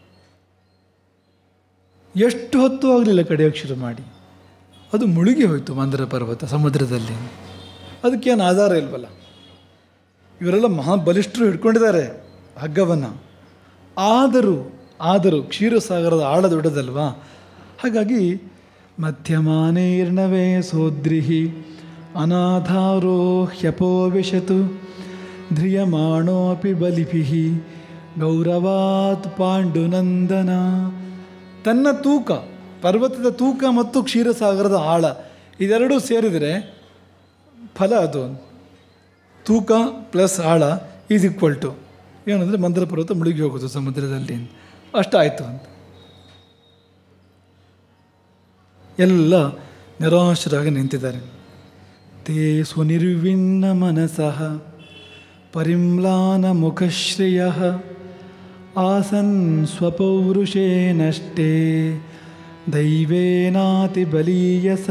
S1: ಎಷ್ಟು ಹೊತ್ತು ಆಗಲಿಲ್ಲ ಕಡಿಯೋಕ್ಕೆ ಶುರು ಮಾಡಿ ಅದು ಮುಳುಗಿ ಹೋಯಿತು ಮಂದರ ಪರ್ವತ ಸಮುದ್ರದಲ್ಲಿ ಅದಕ್ಕೇನು ಆಧಾರ ಇಲ್ವಲ್ಲ ಇವರೆಲ್ಲ ಮಹಾಬಲಿಷ್ಠರು ಹಿಡ್ಕೊಂಡಿದ್ದಾರೆ ಹಗ್ಗವನ್ನು ಆದರೂ ಆದರೂ ಕ್ಷೀರಸಾಗರದ ಆಳ ದೊಡ್ಡದಲ್ವಾ ಹಾಗಾಗಿ ಮಧ್ಯಮಾನೇರ್ಣವೇ ಸೋದ್ರಿಹಿ ಅನಾಧಾರೋ ಹ್ಯಪೋವಿಶತು ಧ್ರಿಯಮಾಣೋಪಿ ಬಲಿಭಿ ಗೌರವಾತ್ ಪಾಂಡುನಂದನ ತನ್ನ ತೂಕ ಪರ್ವತದ ತೂಕ ಮತ್ತು ಕ್ಷೀರಸಾಗರದ ಆಳ ಇದೆರಡೂ ಸೇರಿದರೆ ಫಲ ಅದು ತೂಕ ಪ್ಲಸ್ ಆಳ ಈಸ್ ಈಕ್ವಲ್ ಟು ಏನಂದರೆ ಮಂದರ ಪರ್ವತ ಮುಳುಗಿ ಹೋಗೋದು ಸಮುದ್ರದಲ್ಲಿ ಅಷ್ಟಾಯಿತು ಅಂತ ಎಲ್ಲ ನಿರಾಶರಾಗಿ ನಿಂತಿದ್ದಾರೆ ತೇ ಸುನಿರ್ವಿಣ್ಣ ಮನಸಃ ಪರಿಮ್ಲಾನ ಮುಖಶ್ರಿಯ ಆಸನ್ ಸ್ವಪೌರುಷೇನಷ್ಟೇ ದೈವೇನಾತಿ ಬಲೀಯಸ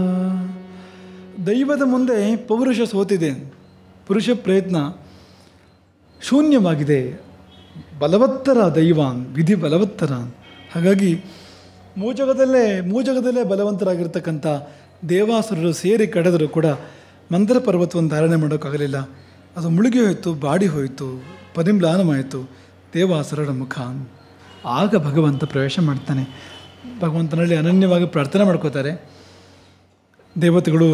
S1: ದೈವದ ಮುಂದೆ ಪೌರುಷ ಸೋತಿದೆ ಪುರುಷ ಪ್ರಯತ್ನ ಶೂನ್ಯವಾಗಿದೆ ಬಲವತ್ತರ ದೈವಾನ್ ವಿಧಿ ಬಲವತ್ತರ ಹಾಗಾಗಿ ಮೂಜಗದಲ್ಲೇ ಮೂಜಗದಲ್ಲೇ ಬಲವಂತರಾಗಿರ್ತಕ್ಕಂಥ ದೇವಾಸುರರು ಸೇರಿ ಕಡೆದರೂ ಕೂಡ ಮಂದರ ಪರ್ವತವನ್ನು ಧಾರಣೆ ಮಾಡೋಕ್ಕಾಗಲಿಲ್ಲ ಅದು ಮುಳುಗಿ ಹೋಯಿತು ಬಾಡಿ ಹೋಯಿತು ಪರಿಮ್ಲಾನವಾಯಿತು ದೇವಾಸುರರ ಮುಖ ಆಗ ಭಗವಂತ ಪ್ರವೇಶ ಮಾಡ್ತಾನೆ ಭಗವಂತನಲ್ಲಿ ಅನನ್ಯವಾಗಿ ಪ್ರಾರ್ಥನೆ ಮಾಡ್ಕೋತಾರೆ ದೇವತೆಗಳು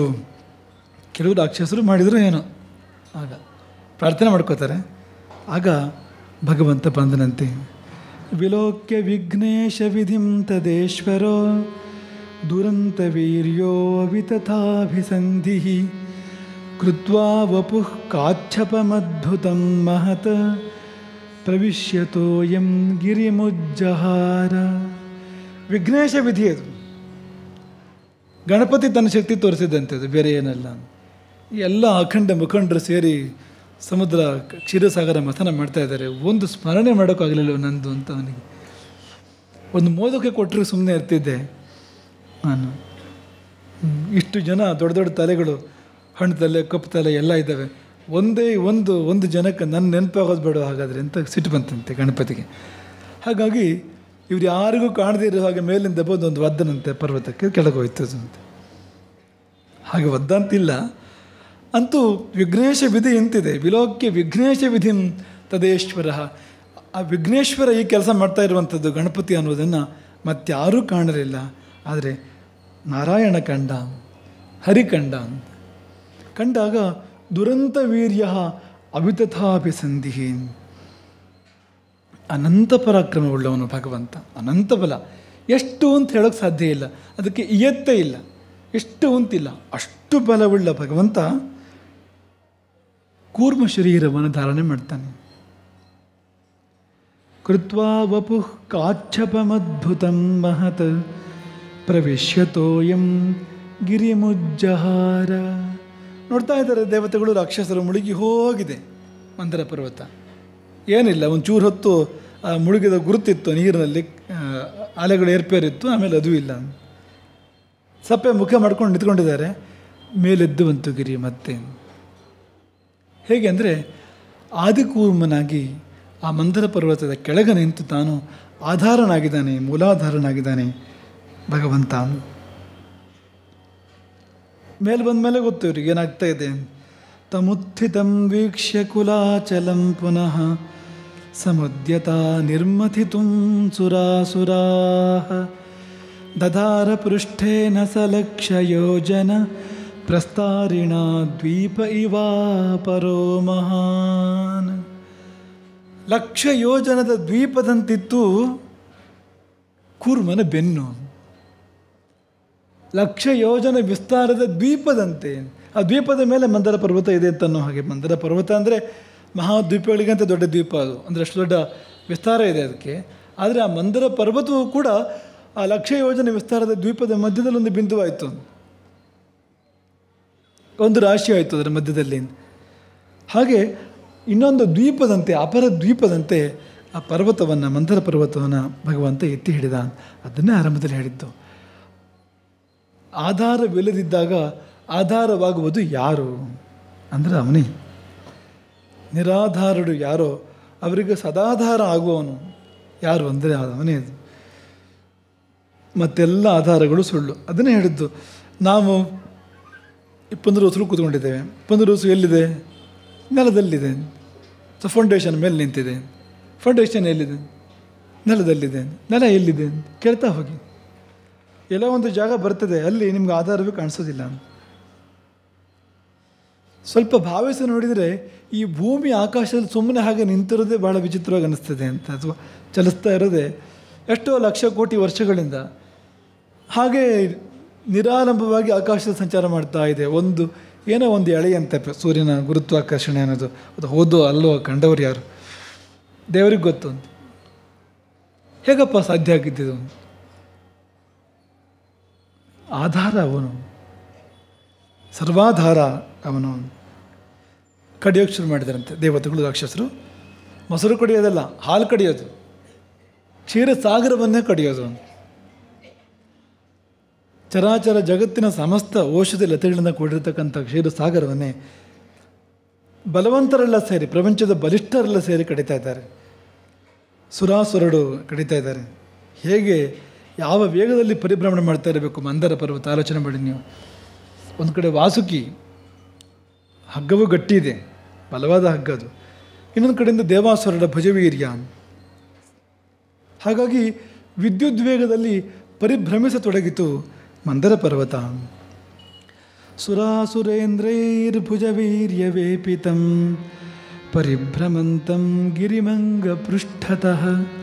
S1: ಕೆಲವು ರಾಕ್ಷಸರು ಮಾಡಿದ್ರು ಏನೋ ಆಗ ಪ್ರಾರ್ಥನೆ ಮಾಡ್ಕೋತಾರೆ ಆಗ ಭಗವಂತ ಬಂದನಂತೆ ವಿಲೋಕ್ಯ ವಿಘ್ನೇಶ ವಿಧಿಂ ತದೇಶ್ವರೋ ದುರಂತ ವೀರ್ಯೋ ವಿತಥಾಭಿಸಂಧಿ ಕೃತ್ವಾ ವಪುಃ ಕಾಚ್ಛಪಮದ್ಭುತಂ ಮಹತ್ ಪ್ರವಿಶ್ಯತೋಯಂ ಗಿರಿಮುಜ್ಜಹಾರ ವಿಘ್ನೇಶ ವಿಧಿ ಅದು ಗಣಪತಿ ತನ್ನ ಶಕ್ತಿ ತೋರಿಸಿದಂತೆ ಅದು ಬೇರೆ ಏನಲ್ಲ ಈ ಎಲ್ಲ ಅಖಂಡ ಮುಖಂಡರು ಸೇರಿ ಸಮುದ್ರ ಕ್ಷೀರಸಾಗರ ಮಥನ ಮಾಡ್ತಾ ಇದ್ದಾರೆ ಒಂದು ಸ್ಮರಣೆ ಮಾಡೋಕ್ಕಾಗಲಿಲ್ಲ ನಂದು ಅಂತ ಅವನಿಗೆ ಒಂದು ಮೋದಕ್ಕೆ ಕೊಟ್ಟರೆ ಸುಮ್ಮನೆ ಇರ್ತಿದ್ದೆ ನಾನು ಹ್ಮ್. ಇಷ್ಟು ಜನ ದೊಡ್ಡ ದೊಡ್ಡ ತಲೆಗಳು ಹಣ್ಣು ತಲೆ ಕಪ್ಪು ತಲೆ ಎಲ್ಲ ಇದ್ದಾವೆ ಒಂದೇ ಒಂದು ಒಂದು ಜನಕ್ಕೆ ನನ್ನ ನೆನಪಾಗೋದು ಬೇಡ ಹಾಗಾದರೆ ಅಂತ ಸಿಟ್ಟು ಬಂತಂತೆ ಗಣಪತಿಗೆ ಹಾಗಾಗಿ ಇವ್ರು ಯಾರಿಗೂ ಕಾಣದೇ ಇರೋ ಹಾಗೆ ಮೇಲಿಂದ ಬಂದು ಒಂದು ಒದ್ದನಂತೆ ಪರ್ವತಕ್ಕೆ ಕೆಳಗೆ ಹೋಯ್ತು ಅದು ಅಂತ ಹಾಗೆ ಒದ್ದ ಅಂತಿಲ್ಲ ಅಂತೂ ವಿಘ್ನೇಶ ವಿಧಿ ಇಂತಿದೆ ವಿಲೋಕ್ಯ ವಿಘ್ನೇಶ ವಿಧಿ ತದೇಶ್ವರ ಆ ವಿಘ್ನೇಶ್ವರ ಈ ಕೆಲಸ ಮಾಡ್ತಾ ಇರುವಂಥದ್ದು ಗಣಪತಿ ಅನ್ನೋದನ್ನು ಮತ್ತಾರೂ ಕಾಣಲಿಲ್ಲ ಆದರೆ ನಾರಾಯಣ ಕಂಡ ಹರಿ ಕಂಡ ಕಂಡಾಗ ದುರಂತ ವೀರ್ಯ ಅವಿತಥಾಪಿ ಸಂಧಿ ಅನಂತ ಪರಾಕ್ರಮವುಳ್ಳವನು ಭಗವಂತ ಅನಂತ ಬಲ ಎಷ್ಟು ಅಂತ ಹೇಳೋಕ್ಕೆ ಸಾಧ್ಯ ಇಲ್ಲ ಅದಕ್ಕೆ ಇಯತ್ತೇ ಇಲ್ಲ ಎಷ್ಟು ಅಂತಿಲ್ಲ ಅಷ್ಟು ಬಲವುಳ್ಳ ಭಗವಂತ ಕೂರ್ಮ ಶರೀರವನ್ನು ಧಾರಣೆ ಮಾಡ್ತಾನೆ ಕೃತ್ವಾ ವಪುಃ ಕಾಚ್ಛಪಮದ್ಭುತಂ ಮಹತ್ ಪ್ರವಿಶ್ಯತೋಯಂ ಗಿರಿಮುಜ್ಜಹಾರ ನೋಡ್ತಾ ಇದ್ದಾರೆ ದೇವತೆಗಳು ರಾಕ್ಷಸರು ಮುಳುಗಿ ಹೋಗಿದೆ ಮಂದರ ಪರ್ವತ ಏನಿಲ್ಲ ಒಂದು ಚೂರು ಹೊತ್ತು ಆ ಮುಳುಗಿದ ಗುರುತಿತ್ತು ನೀರಿನಲ್ಲಿ ಆ, ಅಲೆಗಳು ಏರ್ಪೇರಿತ್ತು ಆಮೇಲೆ ಅದು ಇಲ್ಲ ಸಪ್ಪೆ ಮುಖ ಮಾಡ್ಕೊಂಡು ನಿಂತ್ಕೊಂಡಿದ್ದಾರೆ ಮೇಲೆದ್ದು ಬಂತು ಗಿರಿ ಮತ್ತೆ ಹೇಗೆ ಅಂದರೆ ಆದಿಕೂರ್ಮನಾಗಿ ಆ ಮಂದರ ಪರ್ವತದ ಕೆಳಗೆ ನಿಂತು ತಾನು ಆಧಾರನಾಗಿದ್ದಾನೆ ಮೂಲಾಧಾರನಾಗಿದ್ದಾನೆ ಭಗವಂತ ಮೇಲೆ ಬಂದ ಮೇಲೆ ಗೊತ್ತು ಇವ್ರಿಗೆ ಏನಾಗ್ತಾ ಇದೆ ತಮುತ್ಥಿತಂ ವೀಕ್ಷ್ಯ ಕುಲಾಚಲಂ ಪುನಃ ಸಮುದ್ಯತ ನಿರ್ಮಥಿತುಂ ಸುರಾಸುರಾ ದಧಾರ ಪೃಷ್ಠೇನ ಸಲಕ್ಷ ಯೋಜನ ಪ್ರಸ್ತಾರಿಣ ದ್ವೀಪ ಇವಾ ಪರೋ ಮಹಾನ್ ಲಕ್ಷ ಯೋಜನದ ದ್ವೀಪದಂತಿತ್ತು ಕೂರ್ಮನ ಬೆನ್ನು ಲಕ್ಷ ಯೋಜನ ವಿಸ್ತಾರದ ದ್ವೀಪದಂತೆ ಆ ದ್ವೀಪದ ಮೇಲೆ ಮಂದರ ಪರ್ವತ ಇದೆ ಅಂತ ಅನ್ನೋ ಹಾಗೆ ಮಂದರ ಪರ್ವತ ಅಂದರೆ ಮಹಾದ್ವೀಪಗಳಿಗಂತ ದೊಡ್ಡ ದ್ವೀಪ ಅದು ಅಂದರೆ ಅಷ್ಟು ದೊಡ್ಡ ವಿಸ್ತಾರ ಇದೆ ಅದಕ್ಕೆ ಆದರೆ ಆ ಮಂದರ ಪರ್ವತವು ಕೂಡ ಆ ಲಕ್ಷ ಯೋಜನೆ ವಿಸ್ತಾರದ ದ್ವೀಪದ ಮಧ್ಯದಲ್ಲಿ ಒಂದು ಬಿಂದುವಾಯಿತು ಒಂದು ರಾಶಿ ಆಯಿತು ಅದರ ಮಧ್ಯದಲ್ಲಿ ಹಾಗೆ ಇನ್ನೊಂದು ದ್ವೀಪದಂತೆ ಅಪರ ದ್ವೀಪದಂತೆ ಆ ಪರ್ವತವನ್ನು ಮಂದರ ಪರ್ವತವನ್ನು ಭಗವಂತ ಎತ್ತಿ ಹಿಡಿದ ಅದನ್ನೇ ಆರಂಭದಲ್ಲಿ ಹೇಳಿದ್ದು ಆಧಾರವಿಲ್ಲದಿದ್ದಾಗ ಆಧಾರವಾಗುವುದು ಯಾರು ಅಂದರೆ ಅವನೇ ನಿರಾಧಾರಡು ಯಾರೋ ಅವರಿಗೆ ಸದಾಧಾರ ಆಗುವವನು ಯಾರು ಅಂದರೆ ಅವನೇ ಅದು ಮತ್ತೆಲ್ಲ ಆಧಾರಗಳು ಸುಳ್ಳು ಅದನ್ನೇ ಹೇಳಿದ್ದು ನಾವು ಇಪ್ಪತ್ತು ರೋಸರು ಕೂತ್ಕೊಂಡಿದ್ದೇವೆ ಇಪ್ಪತ್ತು ರೋಸು ಎಲ್ಲಿದೆ ನೆಲದಲ್ಲಿದೆ ಸೊ ಫೌಂಡೇಶನ್ ಮೇಲೆ ನಿಂತಿದೆ ಫೌಂಡೇಶನ್ ಎಲ್ಲಿದೆ ನೆಲದಲ್ಲಿದೆ ನೆಲ ಎಲ್ಲಿದೆ ಕೇಳ್ತಾ ಹೋಗಿ ಎಲ್ಲ ಒಂದು ಜಾಗ ಬರ್ತದೆ ಅಲ್ಲಿ ನಿಮ್ಗೆ ಆಧಾರವೇ ಕಾಣಿಸೋದಿಲ್ಲ ಸ್ವಲ್ಪ ಭಾವಿಸಿ ನೋಡಿದರೆ ಈ ಭೂಮಿ ಆಕಾಶದಲ್ಲಿ ಸುಮ್ಮನೆ ಹಾಗೆ ನಿಂತಿರೋದೇ ಭಾಳ ವಿಚಿತ್ರವಾಗಿ ಅನ್ನಿಸ್ತದೆ ಅಂತ ಅಥವಾ ಚಲಿಸ್ತಾ ಇರೋದೇ ಎಷ್ಟೋ ಲಕ್ಷ ಕೋಟಿ ವರ್ಷಗಳಿಂದ ಹಾಗೆ ನಿರಾರಂಭವಾಗಿ ಆಕಾಶದ ಸಂಚಾರ ಮಾಡ್ತಾ ಇದೆ ಒಂದು ಏನೋ ಒಂದು ಎಳೆಯಂತೆ ಪ- ಸೂರ್ಯನ ಗುರುತ್ವಾಕರ್ಷಣೆ ಅನ್ನೋದು ಅದು ಹೋದೋ ಅಲ್ಲೋ ಕಂಡವರು ಯಾರು ದೇವರಿಗೆ ಗೊತ್ತು ಅಂತ ಹೇಗಪ್ಪ ಸಾಧ್ಯ ಆಗಿದ್ದಿದ್ದು ಆಧಾರ ಅವನು ಸರ್ವಾಧಾರ ಅವನು ಕಡಿಯೋಕ್ಕೆ ಶುರು ಮಾಡಿದಾರಂತೆ ದೇವತೆಗಳು ರಾಕ್ಷಸರು ಮೊಸರು ಕಡಿಯೋದಲ್ಲ ಹಾಲು ಕಡಿಯೋದು ಕ್ಷೀರ ಸಾಗರವನ್ನೇ ಕಡಿಯೋದು ಚರಾಚರ ಜಗತ್ತಿನ ಸಮಸ್ತ ಔಷಧಿ ಲತೆಗಳಿಂದ ಕೂಡಿರ್ತಕ್ಕಂಥ ಕ್ಷೀರ ಸಾಗರವನ್ನೇ ಬಲವಂತರೆಲ್ಲ ಸೇರಿ ಪ್ರಪಂಚದ ಬಲಿಷ್ಠರೆಲ್ಲ ಸೇರಿ ಕಡಿತಾ ಇದ್ದಾರೆ ಸುರಾಸುರಡು ಕಡಿತಾ ಇದ್ದಾರೆ ಹೇಗೆ ಯಾವ ವೇಗದಲ್ಲಿ ಪರಿಭ್ರಮಣೆ ಮಾಡ್ತಾ ಇರಬೇಕು ಮಂದರ ಪರ್ವತ ಆಲೋಚನೆ ಮಾಡಿ ನೀವು ಒಂದು ಕಡೆ ವಾಸುಕಿ ಹಗ್ಗವು ಗಟ್ಟಿ ಇದೆ ಬಲವಾದ ಹಗ್ಗ ಅದು ಇನ್ನೊಂದು ಕಡೆಯಿಂದ ದೇವಾಸುರರ ಭುಜವೀರ್ಯ ಹಾಗಾಗಿ ವಿದ್ಯುತ್ ವೇಗದಲ್ಲಿ ಪರಿಭ್ರಮಿಸತೊಡಗಿತು ಮಂದರ ಪರ್ವತ ಸುರಾಸುರೇಂದ್ರೈರ್ಭುಜವೀರ್ಯವೇಪಿತಂ ಪರಿಭ್ರಮಂತಂ ಗಿರಿಮಂಗಪೃಷ್ಠತಃ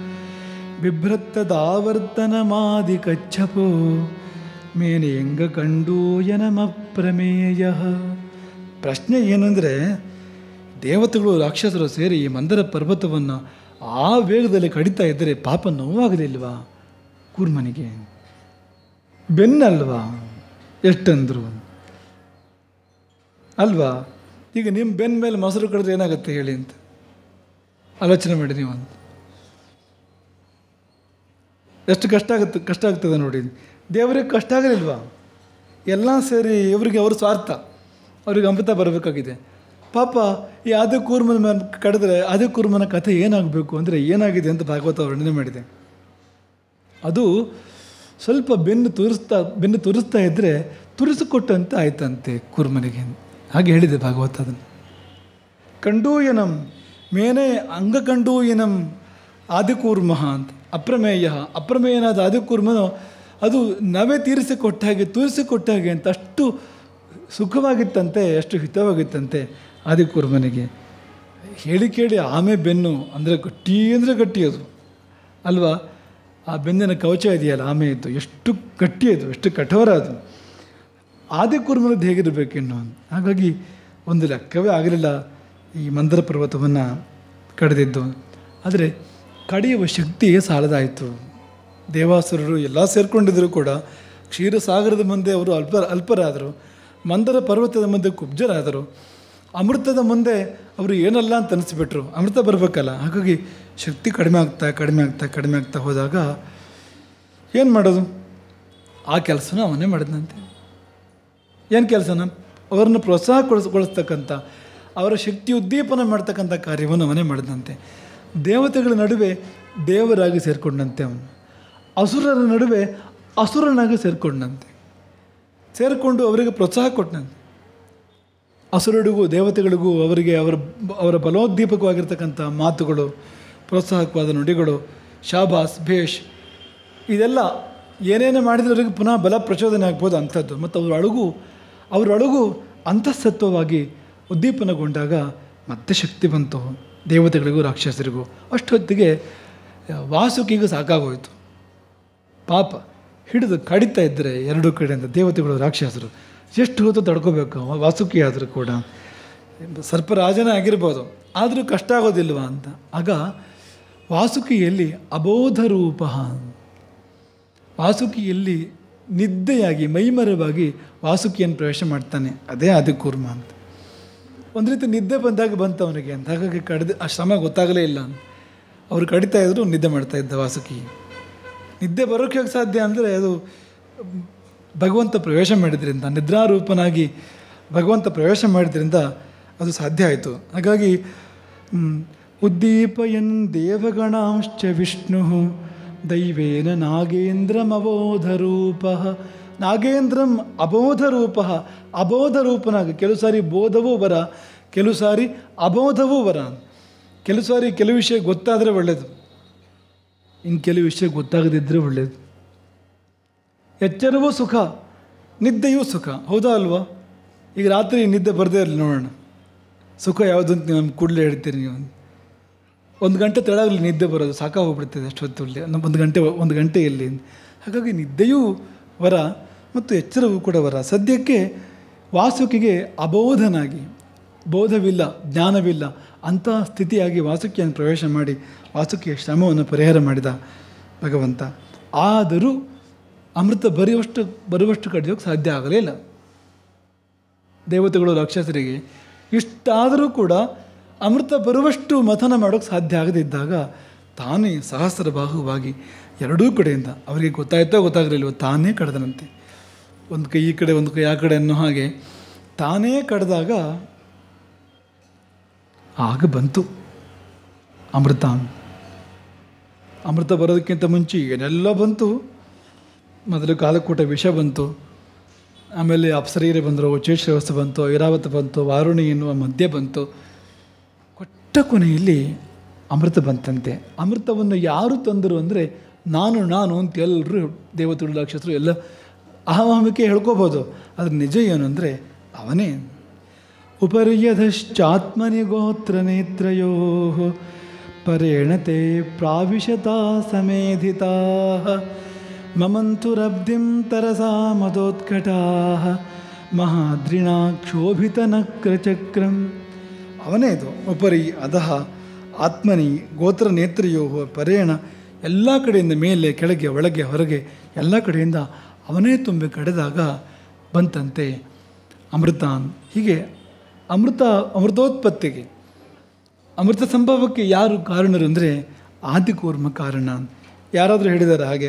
S1: ಬಿಭ್ರತ್ತದಾವರ್ತನಮಾದಿ ಕಚ್ಚಪೋ ಮೇನೆಯಂಗ ಕಂಡೂಯನಮಪ್ರಮೇಯ ಪ್ರಶ್ನೆ ಏನಂದರೆ ದೇವತೆಗಳು ರಾಕ್ಷಸರು ಸೇರಿ ಈ ಮಂದರ ಪರ್ವತವನ್ನು ಆ ವೇಗದಲ್ಲಿ ಕಡಿತಾ ಇದ್ದರೆ ಪಾಪ ನೋವಾಗಲಿಲ್ವಾ ಕೂರ್ಮನಿಗೆ ಬೆನ್ನಲ್ವಾ ಎಷ್ಟಂದ್ರು ಅಲ್ವಾ ಈಗ ನಿಮ್ಮ ಬೆನ್ನ ಮೇಲೆ ಮೊಸರು ಕಡಿದ್ರೆ ಏನಾಗುತ್ತೆ ಹೇಳಿ ಅಂತ ಆಲೋಚನೆ ಮಾಡಿ ನೀವು ಅಂತ ಎಷ್ಟು ಕಷ್ಟ ಆಗುತ್ತೆ ಕಷ್ಟ ಆಗ್ತದೆ ನೋಡಿ ದೇವರಿಗೆ ಕಷ್ಟ ಆಗಲಿಲ್ವಾ ಎಲ್ಲ ಸೇರಿ ಇವರಿಗೆ ಅವ್ರ ಸ್ವಾರ್ಥ ಅವ್ರಿಗೆ ಅಮೃತ ಬರಬೇಕಾಗಿದೆ ಪಾಪ ಈ ಆದಿ ಕೂರ್ಮನ ಮೇಲೆ ಕಡಿದ್ರೆ ಆದಿ ಕೂರ್ಮನ ಕಥೆ ಏನಾಗಬೇಕು ಅಂದರೆ ಏನಾಗಿದೆ ಅಂತ ಭಾಗವತ ವರ್ಣನೆ ಮಾಡಿದೆ ಅದು ಸ್ವಲ್ಪ ಬೆನ್ನು ತುರಿಸ್ತಾ ಬೆನ್ನು ತುರಿಸ್ತಾ ಇದ್ದರೆ ತುರಿಸಿಕೊಟ್ಟಂತೆ ಆಯ್ತಂತೆ ಕೂರ್ಮನಿಗೆ ಹಾಗೆ ಹೇಳಿದೆ ಭಾಗವತ ಅದನ್ನು ಕಂಡೂಯನಂ ಮೇನೆ ಅಂಗಕಂಡೂಯನಂ ಆದಿಕೂರ್ಮಃ ಅಂತ ಅಪ್ರಮೇಯ ಅಪ್ರಮೇಯನಾದ ಆದಿಕೂರ್ಮನು ಅದು ನವೆ ತೀರಿಸಿಕೊಟ್ಟ ಹಾಗೆ ತೂರಿಸಿಕೊಟ್ಟ ಹಾಗೆ ಅಂತ ಅಷ್ಟು ಸುಖವಾಗಿತ್ತಂತೆ ಅಷ್ಟು ಹಿತವಾಗಿತ್ತಂತೆ ಆದಿಕೂರ್ಮನಿಗೆ ಹೇಳಿ ಕೇಳಿ ಆಮೆ ಬೆನ್ನು ಅಂದರೆ ಗಟ್ಟಿ ಅಂದರೆ ಗಟ್ಟಿ ಅದು ಅಲ್ವಾ ಆ ಬೆನ್ನಿನ ಕವಚ ಇದೆಯಲ್ಲ ಆಮೆ ಇದ್ದು ಎಷ್ಟು ಗಟ್ಟಿ ಅದು ಎಷ್ಟು ಕಠೋರ ಅದು ಆದಿಕೂರ್ಮನದ್ದು ಹೇಗಿರಬೇಕಿನ್ನು ಹಾಗಾಗಿ ಒಂದು ಲೆಕ್ಕವೇ ಆಗಲಿಲ್ಲ ಈ ಮಂದರ ಪರ್ವತವನ್ನು ಕಡಿದಿದ್ದು ಆದರೆ ಕಡಿಯುವ ಶಕ್ತಿ ಸಾಲದಾಯಿತು ದೇವಾಸುರರು ಎಲ್ಲ ಸೇರಿಕೊಂಡಿದ್ದರೂ ಕೂಡ ಕ್ಷೀರಸಾಗರದ ಮುಂದೆ ಅವರು ಅಲ್ಪ ಅಲ್ಪರಾದರು ಮಂದರ ಪರ್ವತದ ಮುಂದೆ ಕುಬ್ಜರಾದರು ಅಮೃತದ ಮುಂದೆ ಅವರು ಏನಲ್ಲ ಅಂತ ಅನಿಸ್ಬಿಟ್ರು ಅಮೃತ ಬರಬೇಕಲ್ಲ ಹಾಗಾಗಿ ಶಕ್ತಿ ಕಡಿಮೆ ಆಗ್ತಾ ಕಡಿಮೆ ಆಗ್ತಾ ಕಡಿಮೆ ಆಗ್ತಾ ಹೋದಾಗ ಏನು ಮಾಡೋದು ಆ ಕೆಲಸನ ಅವನೇ ಮಾಡಿದಂತೆ ಏನು ಕೆಲಸನ ಅವರನ್ನು ಪ್ರೋತ್ಸಾಹಗೊಳಿಸ್ಗೊಳಿಸ್ತಕ್ಕಂಥ ಅವರ ಶಕ್ತಿ ಉದ್ದೀಪನ ಮಾಡ್ತಕ್ಕಂಥ ಕಾರ್ಯವನ್ನು ಅವನೇ ಮಾಡಿದಂತೆ ದೇವತೆಗಳ ನಡುವೆ ದೇವರಾಗಿ ಸೇರಿಕೊಂಡಂತೆ ಅವನು ಅಸುರರ ನಡುವೆ ಅಸುರನಾಗಿ ಸೇರಿಕೊಂಡಂತೆ ಸೇರಿಕೊಂಡು ಅವರಿಗೆ ಪ್ರೋತ್ಸಾಹ ಕೊಟ್ಟನಂತೆ ಅಸುರರಿಗೂ ದೇವತೆಗಳಿಗೂ ಅವರಿಗೆ ಅವರ ಅವರ ಬಲೋದ್ದೀಪಕವಾಗಿರ್ತಕ್ಕಂಥ ಮಾತುಗಳು ಪ್ರೋತ್ಸಾಹಕವಾದ ನುಡಿಗಳು ಶಾಬಾಸ್ ಭೇಷ್ ಇದೆಲ್ಲ ಏನೇನು ಮಾಡಿದ್ರೆ ಅವರಿಗೆ ಪುನಃ ಬಲ ಪ್ರಚೋದನೆ ಆಗ್ಬೋದು ಅಂಥದ್ದು ಮತ್ತು ಅವ್ರ ಅಳುಗು ಅವ್ರ ಅಳುಗು ಅಂತಃಸತ್ವವಾಗಿ ಉದ್ದೀಪನಗೊಂಡಾಗ ಮತ್ತೆ ಶಕ್ತಿ ಬಂತು ದೇವತೆಗಳಿಗೂ ರಾಕ್ಷಸರಿಗೂ ಅಷ್ಟೊತ್ತಿಗೆ ವಾಸುಕಿಗೂ ಸಾಕಾಗೋಯಿತು ಪಾಪ ಹಿಡಿದು ಕಡಿತಾ ಇದ್ದರೆ ಎರಡೂ ಕಡೆಯಿಂದ ದೇವತೆಗಳು ರಾಕ್ಷಸರು ಎಷ್ಟು ಹೊತ್ತು ತಡ್ಕೋಬೇಕು ವಾಸುಕಿ ಆದರೂ ಕೂಡ ಸರ್ಪರಾಜನೇ ಆಗಿರ್ಬೋದು ಆದರೂ ಕಷ್ಟ ಆಗೋದಿಲ್ವಾ ಅಂತ ಆಗ ವಾಸುಕಿಯಲ್ಲಿ ಅಬೋಧ ರೂಪ ವಾಸುಕಿಯಲ್ಲಿ ನಿದ್ದೆಯಾಗಿ ಮೈಮರವಾಗಿ ವಾಸುಕಿಯನ್ನು ಪ್ರವೇಶ ಮಾಡ್ತಾನೆ ಅದೇ ಆದಿಕೂರ್ಮ ಅಂತ ಒಂದು ರೀತಿ ನಿದ್ದೆ ಬಂದಾಗ ಬಂತು ಅವನಿಗೆ ಅಂತ ಹಾಗಾಗಿ ಕಡ್ದು ಆ ಶ್ರಮ ಗೊತ್ತಾಗಲೇ ಇಲ್ಲ ಅಂತ ಅವ್ರು ಕಡಿತಾ ಇದ್ರು ನಿದ್ದೆ ಮಾಡ್ತಾ ಇದ್ದ ವಾಸುಕಿ ನಿದ್ದೆ ಬರೋಕ್ಕೆ ಹೇಗೆ ಸಾಧ್ಯ ಅಂದರೆ ಅದು ಭಗವಂತ ಪ್ರವೇಶ ಮಾಡಿದ್ರಿಂದ ನಿದ್ರಾರೂಪನಾಗಿ ಭಗವಂತ ಪ್ರವೇಶ ಮಾಡಿದ್ರಿಂದ ಅದು ಸಾಧ್ಯ ಆಯಿತು ಹಾಗಾಗಿ ಹ್ಮ್, ಉದ್ದೀಪಯನ್ ದೇವಗಣಾಂಶ್ಚ ವಿಷ್ಣು ದೈವೇನ ನಾಗೇಂದ್ರಮಬೋಧರೂಪ ನಾಗೇಂದ್ರಂ ಅಬೋಧರೂಪ ಅಬೋಧರೂಪನಾಗಿ ಕೆಲವು ಸಾರಿ ಬೋಧವೂ ವರ ಕೆಲವು ಸಾರಿ ಅಬೋಧವೂ ವರ ಕೆಲವು ಸಾರಿ ಕೆಲವು ವಿಷಯ ಗೊತ್ತಾದರೆ ಒಳ್ಳೆಯದು ಇನ್ನು ಕೆಲವು ವಿಷಯ ಗೊತ್ತಾಗದಿದ್ದರೆ ಒಳ್ಳೆಯದು ಎಚ್ಚರವೂ ಸುಖ ನಿದ್ದೆಯೂ ಸುಖ ಹೌದಾ ಅಲ್ವಾ ಈಗ ರಾತ್ರಿ ನಿದ್ದೆ ಬರದೇ ಇರಲಿ ನೋಡೋಣ ಸುಖ ಯಾವುದು ಅಂತ ನೀವು ನಮ್ಗೆ ಕೂಡಲೇ ಹೇಳ್ತೀರಿ ನೀವು ಒಂದು ಗಂಟೆ ತೆಳಗಲಿ ನಿದ್ದೆ ಬರೋದು ಸಾಕಾಗೋಗ್ಬಿಡ್ತದೆ ಅಷ್ಟೊತ್ತಲ್ಲಿ ನಮ್ಮ ಒಂದು ಗಂಟೆ ಒಂದು ಗಂಟೆಯಲ್ಲಿ ಹಾಗಾಗಿ ನಿದ್ದೆಯೂ ವರ ಮತ್ತು ಎಚ್ಚರವೂ ಕೂಡ ವರ ಸದ್ಯಕ್ಕೆ ವಾಸುಕಿಗೆ ಅಬೋಧನಾಗಿ ಬೋಧವಿಲ್ಲ ಜ್ಞಾನವಿಲ್ಲ ಅಂತಹ ಸ್ಥಿತಿಯಾಗಿ ವಾಸುಕಿಯನ್ನು ಪ್ರವೇಶ ಮಾಡಿ ವಾಸುಕಿಯ ಶ್ರಮವನ್ನು ಪರಿಹಾರ ಮಾಡಿದ ಭಗವಂತ ಆದರೂ ಅಮೃತ ಬರೆಯುವಷ್ಟು ಬರುವಷ್ಟು ಕಡಿಯೋಕ್ಕೆ ಸಾಧ್ಯ ಆಗಲೇ ಇಲ್ಲ ದೇವತೆಗಳು ರಾಕ್ಷಸರಿಗೆ ಇಷ್ಟಾದರೂ ಕೂಡ ಅಮೃತ ಬರುವಷ್ಟು ಮಥನ ಮಾಡೋಕ್ಕೆ ಸಾಧ್ಯ ಆಗದಿದ್ದಾಗ ತಾನೇ ಸಹಸ್ರ ಬಾಹುವಾಗಿ ಎರಡೂ ಕಡೆಯಿಂದ ಅವರಿಗೆ ಗೊತ್ತಾಯ್ತೋ ಗೊತ್ತಾಗಲಿಲ್ವೋ ತಾನೇ ಕಡ್ದನಂತೆ ಒಂದು ಕೈ ಈ ಕಡೆ ಒಂದು ಕೈ ಆ ಕಡೆ ಅನ್ನೋ ಹಾಗೆ ತಾನೇ ಕಡ್ದಾಗ ಆಗ ಬಂತು ಅಮೃತ ಅಮೃತ ಬರೋದಕ್ಕಿಂತ ಮುಂಚೆ ಏನೆಲ್ಲ ಬಂತು ಮೊದಲು ಕಾಲಕೂಟ ವಿಷ ಬಂತು ಆಮೇಲೆ ಅಪ್ಸರೀರೆ ಬಂದರು ಉಚ್ಚೇಶ್ರವಸ್ತು ಬಂತು ಐರಾವತ ಬಂತು ವಾರುಣಿ ಎನ್ನುವ ಮಧ್ಯೆ ಬಂತು ಕೊಟ್ಟ ಕೊನೆಯಲ್ಲಿ ಅಮೃತ ಬಂತಂತೆ ಅಮೃತವನ್ನು ಯಾರು ತಂದರು ಅಂದರೆ ನಾನು ನಾನು ಅಂತ ಎಲ್ಲರೂ ದೇವತೆಗಳು ರಾಕ್ಷಸರು ಎಲ್ಲ ಅಹಮಹಮಿಕೆ ಹೇಳ್ಕೋಬೋದು ಅದ್ರ ನಿಜ ಏನು ಅಂದರೆ ಅವನೇ ಉಪರ್ಯಧಶ್ಚಾತ್ಮನಿ ಗೋತ್ರನೇತ್ರಯೋ ಪರೇಣ ತೇ ಪ್ರಾವಿಶತಾ ಸಮೇಧಿತಾ ಮಮಂತುರಬ್ಧಿಂ ತರಸಾ ಮದೋತ್ಕಟಾ ಮಹಾದ್ರಿಣಾಕ್ಷೋಭಿತನಕ್ರಚಕ್ರಂ ಅವನೇ ಇದು ಉಪರಿ ಅಧಃ ಆತ್ಮನಿ ಗೋತ್ರ ನೇತ್ರಿಯೋ ಪರೇಣ ಎಲ್ಲ ಕಡೆಯಿಂದ ಮೇಲೆ ಕೆಳಗೆ ಒಳಗೆ ಹೊರಗೆ ಎಲ್ಲ ಕಡೆಯಿಂದ ಅವನೇ ತುಂಬಿ ಕಡೆದಾಗ ಬಂತಂತೆ ಅಮೃತಾನ್ ಹೀಗೆ ಅಮೃತ ಅಮೃತೋತ್ಪತ್ತಿಗೆ ಅಮೃತ ಸಂಭವಕ್ಕೆ ಯಾರು ಕಾರಣರು ಅಂದರೆ ಆದಿಕೂರ್ಮ ಕಾರಣ ಯಾರಾದರೂ ಹೇಳಿದ್ದಾರೆ ಹಾಗೆ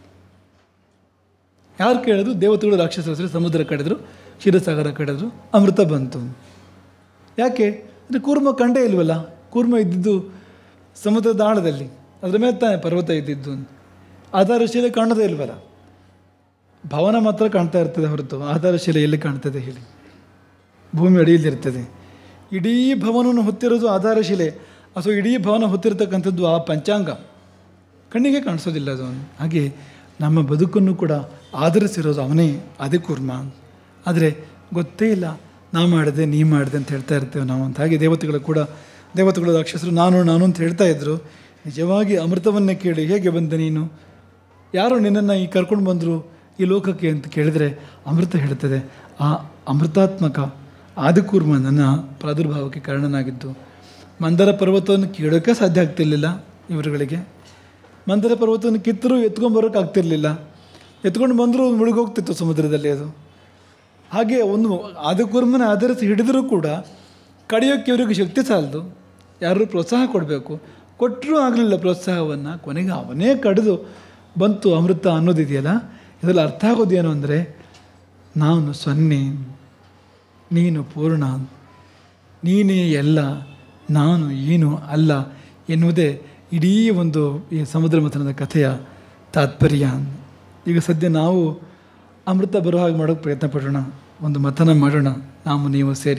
S1: ಯಾರು ಕೇಳಿದ್ರು ದೇವತೆಗಳು ರಾಕ್ಷಸರ ಹೆಸರು ಸಮುದ್ರ ಕಡಿದ್ರು ಕ್ಷೀರಸಾಗರ ಕಡಿದ್ರು ಅಮೃತ ಬಂತು ಯಾಕೆ ಅಂದರೆ ಕೂರ್ಮ ಕಂಡೇ ಇಲ್ವಲ್ಲ ಕೂರ್ಮ ಇದ್ದಿದ್ದು ಸಮುದ್ರದ ಆಳದಲ್ಲಿ ಅದರ ಮೇಲೆ ತಾನೇ ಪರ್ವತ ಇದ್ದಿದ್ದು ಆಧಾರಶಿಲೆ ಕಾಣೋದೇ ಇಲ್ವಲ್ಲ ಭವನ ಮಾತ್ರ ಕಾಣ್ತಾ ಇರ್ತದೆ ಹೊರತು ಆಧಾರಶಿಲೆ ಎಲ್ಲಿ ಕಾಣ್ತದೆ ಹೇಳಿ ಭೂಮಿ ಅಡಿಯಲ್ಲಿರ್ತದೆ ಇಡೀ ಭವನವನ್ನು ಹೊತ್ತಿರೋದು ಆಧಾರಶಿಲೆ ಅಥವಾ ಇಡೀ ಭವನ ಹೊತ್ತಿರತಕ್ಕಂಥದ್ದು ಆ ಪಂಚಾಂಗ ಕಣ್ಣಿಗೆ ಕಾಣಿಸೋದಿಲ್ಲ ಅದು ಹಾಗೆ ನಮ್ಮ ಬದುಕನ್ನು ಕೂಡ ಆಧರಿಸಿರೋದು ಅವನೇ ಆದಿಕೂರ್ಮ ಆದರೆ ಗೊತ್ತೇ ಇಲ್ಲ ನಾ ಮಾಡಿದೆ ನೀ ಮಾಡಿದೆ ಅಂತ ಹೇಳ್ತಾ ಇರ್ತೇವೆ ನಾವು ಅಂತ ಹಾಗೆ ದೇವತೆಗಳು ಕೂಡ ದೇವತೆಗಳು ರಾಕ್ಷಸರು ನಾನು ನಾನು ಅಂತ ಹೇಳ್ತಾ ಇದ್ರು ನಿಜವಾಗಿ ಅಮೃತವನ್ನೇ ಕೇಳಿ ಹೇಗೆ ಬಂದೆ ನೀನು ಯಾರು ನಿನ್ನನ್ನು ಈ ಕರ್ಕೊಂಡು ಬಂದರು ಈ ಲೋಕಕ್ಕೆ ಅಂತ ಕೇಳಿದರೆ ಅಮೃತ ಹೇಳ್ತದೆ ಆ ಅಮೃತಾತ್ಮಕ ಆದಿಕೂರ್ಮ ನನ್ನ ಪ್ರಾದುರ್ಭಾವಕ್ಕೆ ಕಾರಣನಾಗಿದ್ದು ಮಂದರ ಪರ್ವತವನ್ನು ಕೀಳೋಕ್ಕೆ ಸಾಧ್ಯ ಆಗ್ತಿರ್ಲಿಲ್ಲ ಇವರುಗಳಿಗೆ ಮಂದರ ಪರ್ವತವನ್ನು ಕಿತ್ತರೂ ಎತ್ಕೊಂಡ್ಬರೋಕೆ ಆಗ್ತಿರ್ಲಿಲ್ಲ ಎತ್ಕೊಂಡು ಬಂದರೂ ಮುಳುಗೋಗ್ತಿತ್ತು ಸಮುದ್ರದಲ್ಲಿ ಅದು ಹಾಗೆ ಒಂದು ಆದಿಕೂರ್ಮನ ಆಧರಿಸಿ ಹಿಡಿದರೂ ಕೂಡ ಕಡಿಯೋಕ್ಕೆ ಇವರಿಗೆ ಶಕ್ತಿ ಸಾಲದು ಯಾರು ಪ್ರೋತ್ಸಾಹ ಕೊಡಬೇಕು ಕೊಟ್ಟರೂ ಆಗಲಿಲ್ಲ ಪ್ರೋತ್ಸಾಹವನ್ನು ಕೊನೆಗೆ ಅವನೇ ಕಡಿದು ಬಂತು ಅಮೃತ ಅನ್ನೋದಿದೆಯಲ್ಲ ಇದರಲ್ಲಿ ಅರ್ಥ ಆಗೋದೇನು ಅಂದರೆ ನಾನು ಸೊನ್ನೆ ನೀನು ಪೂರ್ಣ ನೀನೇ ಎಲ್ಲ ನಾನು ಏನು ಅಲ್ಲ ಎನ್ನುವುದೇ ಇಡೀ ಒಂದು ಈ ಸಮುದ್ರ ಮಥನದ ಕಥೆಯ ತಾತ್ಪರ್ಯ ಈಗ ಸದ್ಯ ನಾವು ಅಮೃತ ಬರೋ ಹಾಗೆ ಮಾಡೋಕ್ಕೆ ಪ್ರಯತ್ನ ಪಡೋಣ ಒಂದು ಮಥನ ಮಾಡೋಣ ನಾವು ನೀವು ಸೇರಿ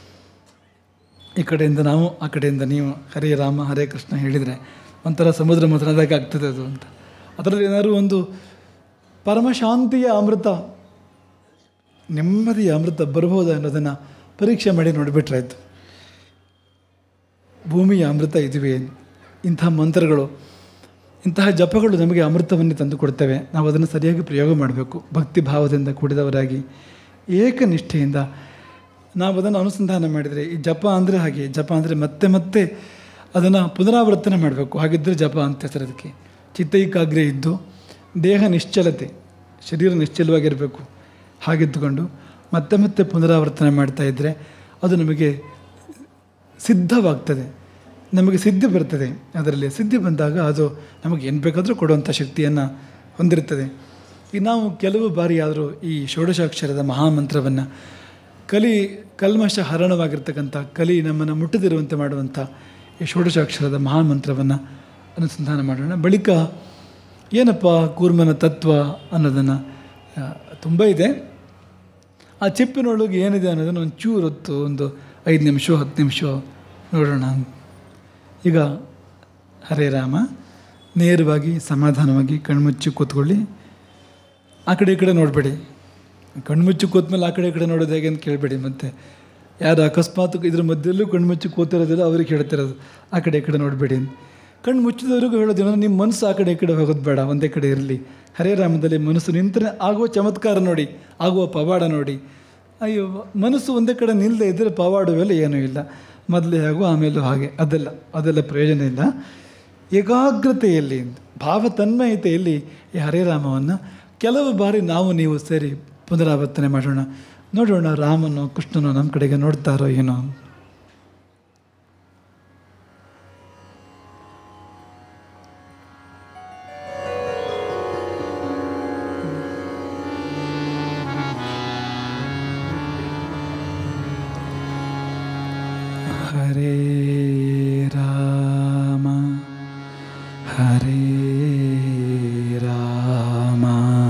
S1: ಈ ಕಡೆಯಿಂದ ನಾವು ಆ ಕಡೆಯಿಂದ ನೀವು ಹರೇ ರಾಮ ಹರೇ ಕೃಷ್ಣ ಹೇಳಿದರೆ ಒಂಥರ ಸಮುದ್ರ ಮಥನದಾಗ ಆಗ್ತದೆ ಅದು ಅಂತ ಅದರಲ್ಲಿ ಏನಾದ್ರು ಒಂದು ಪರಮಶಾಂತಿಯ ಅಮೃತ ನೆಮ್ಮದಿಯ ಅಮೃತ ಬರ್ಬೋದಾ ಅನ್ನೋದನ್ನು ಪರೀಕ್ಷೆ ಮಾಡಿ ನೋಡಿಬಿಟ್ರಾಯ್ತು ಭೂಮಿಯ ಅಮೃತ ಇದುವೇ ಇಂಥ ಮಂತ್ರಗಳು ಇಂತಹ ಜಪಗಳು ನಮಗೆ ಅಮೃತವನ್ನೇ ತಂದು ಕೊಡ್ತವೆ ನಾವು ಅದನ್ನು ಸರಿಯಾಗಿ ಪ್ರಯೋಗ ಮಾಡಬೇಕು ಭಕ್ತಿ ಭಾವದಿಂದ ಕೂಡಿದವರಾಗಿ ಏಕನಿಷ್ಠೆಯಿಂದ ನಾವು ಅದನ್ನು ಅನುಸಂಧಾನ ಮಾಡಿದರೆ ಈ ಜಪ ಅಂದರೆ ಹಾಗೆ ಜಪ ಅಂದರೆ ಮತ್ತೆ ಮತ್ತೆ ಅದನ್ನು ಪುನರಾವರ್ತನೆ ಮಾಡಬೇಕು ಹಾಗಿದ್ದರೆ ಜಪ ಅಂತ ಹೆಸರು ಅದಕ್ಕೆ ಚಿತ್ತೈಕಾಗ್ರ್ಯ ಇದ್ದು ದೇಹ ನಿಶ್ಚಲತೆ ಶರೀರ ನಿಶ್ಚಲವಾಗಿರಬೇಕು ಹಾಗಿದ್ದುಕೊಂಡು ಮತ್ತೆ ಮತ್ತೆ ಪುನರಾವರ್ತನೆ ಮಾಡ್ತಾ ಇದ್ದರೆ ಅದು ನಮಗೆ ಸಿದ್ಧವಾಗ್ತದೆ ನಮಗೆ ಸಿದ್ಧಿ ಬರ್ತದೆ ಅದರಲ್ಲಿ ಸಿದ್ಧಿ ಬಂದಾಗ ಅದು ನಮಗೆ ಏನು ಬೇಕಾದರೂ ಕೊಡುವಂಥ ಶಕ್ತಿಯನ್ನು ಹೊಂದಿರ್ತದೆ ಈಗ ನಾವು ಕೆಲವು ಬಾರಿ ಆದರೂ ಈ ಷೋಡಶಾಕ್ಷರದ ಮಹಾಮಂತ್ರವನ್ನು ಕಲಿ ಕಲ್ಮಶ ಹರಣವಾಗಿರ್ತಕ್ಕಂಥ ಕಲಿ ನಮ್ಮನ್ನು ಮುಟ್ಟದಿರುವಂತೆ ಮಾಡುವಂಥ ಈ ಷೋಡಶಾಕ್ಷರದ ಮಹಾಮಂತ್ರವನ್ನು ಅನುಸಂಧಾನ ಮಾಡೋಣ ಬಳಿಕ ಏನಪ್ಪ ಕೂರ್ಮನ ತತ್ವ ಅನ್ನೋದನ್ನು ತುಂಬ ಇದೆ ಆ ಚಿಪ್ಪಿನೊಳಗೆ ಏನಿದೆ ಅನ್ನೋದನ್ನು ಒಂದು ಚೂರು ಹೊತ್ತು ಒಂದು ಐದು ನಿಮಿಷ ಹತ್ತು ನಿಮಿಷ ನೋಡೋಣ ಈಗ ಹರೇ ರಾಮ ನೇರವಾಗಿ ಸಮಾಧಾನವಾಗಿ ಕಣ್ಮುಚ್ಚಿ ಕೂತ್ಕೊಳ್ಳಿ ಆ ಕಡೆ ಈ ಕಡೆ ನೋಡಬೇಡಿ ಕಣ್ಮುಚ್ಚಿ ಕೂತ್ಮೇಲೆ ಆ ಕಡೆ ಈ ಕಡೆ ನೋಡೋದು ಹೇಗೆ ಅಂತ ಕೇಳಬೇಡಿ ಮತ್ತೆ ಯಾರು ಅಕಸ್ಮಾತ್ ಇದ್ರ ಮಧ್ಯದಲ್ಲೂ ಕಣ್ಮುಚ್ಚಿ ಕೂತಿರೋದಿಲ್ಲ ಅವ್ರಿಗೆ ಹೇಳ್ತಿರೋದು ಆ ಕಡೆ ಈ ಕಡೆ ನೋಡಬೇಡಿ ಕಣ್ಣು ಮುಚ್ಚಿದವ್ರಿಗೂ ಹೇಳೋದೇನೋ ನಿಮ್ಮ ಮನಸ್ಸು ಆ ಕಡೆ ಈ ಕಡೆ ಹೋಗೋದು ಬೇಡ ಒಂದೇ ಕಡೆ ಇರಲಿ ಹರೇ ರಾಮದಲ್ಲಿ ಮನಸ್ಸು ನಿಂತರೆ ಆಗುವ ಚಮತ್ಕಾರ ನೋಡಿ ಆಗುವ ಪವಾಡ ನೋಡಿ ಅಯ್ಯೋ ಮನಸ್ಸು ಒಂದೇ ಕಡೆ ನಿಲ್ಲದೆ ಇದ್ದರೆ ಪವಾಡವೆಲ್ಲ ಏನೂ ಇಲ್ಲ ಮೊದಲೇ ಹಾಗೂ ಆಮೇಲೂ ಹಾಗೆ ಅದೆಲ್ಲ ಅದೆಲ್ಲ ಪ್ರಯೋಜನ ಇಲ್ಲ ಏಕಾಗ್ರತೆಯಲ್ಲಿ ಭಾವ ತನ್ಮಯತೆಯಲ್ಲಿ ಈ ಹರೇ ರಾಮವನ್ನು ಕೆಲವು ಬಾರಿ ನಾವು ನೀವು ಸೇರಿ ಪುನರಾವರ್ತನೆ ಮಾಡೋಣ ನೋಡೋಣ ರಾಮನೋ ಕೃಷ್ಣನೋ ನಮ್ಮ ಕಡೆಗೆ ನೋಡ್ತಾರೋ ಏನೋ ಹರೇ ರಾಮ ಹರೇ ರಾಮ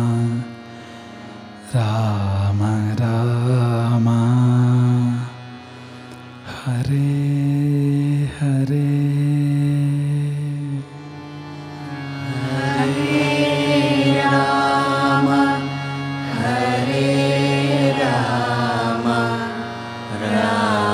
S1: ರಾಮ ರಾಮ ಹರೇ ಹರೇ
S2: ರಾಮ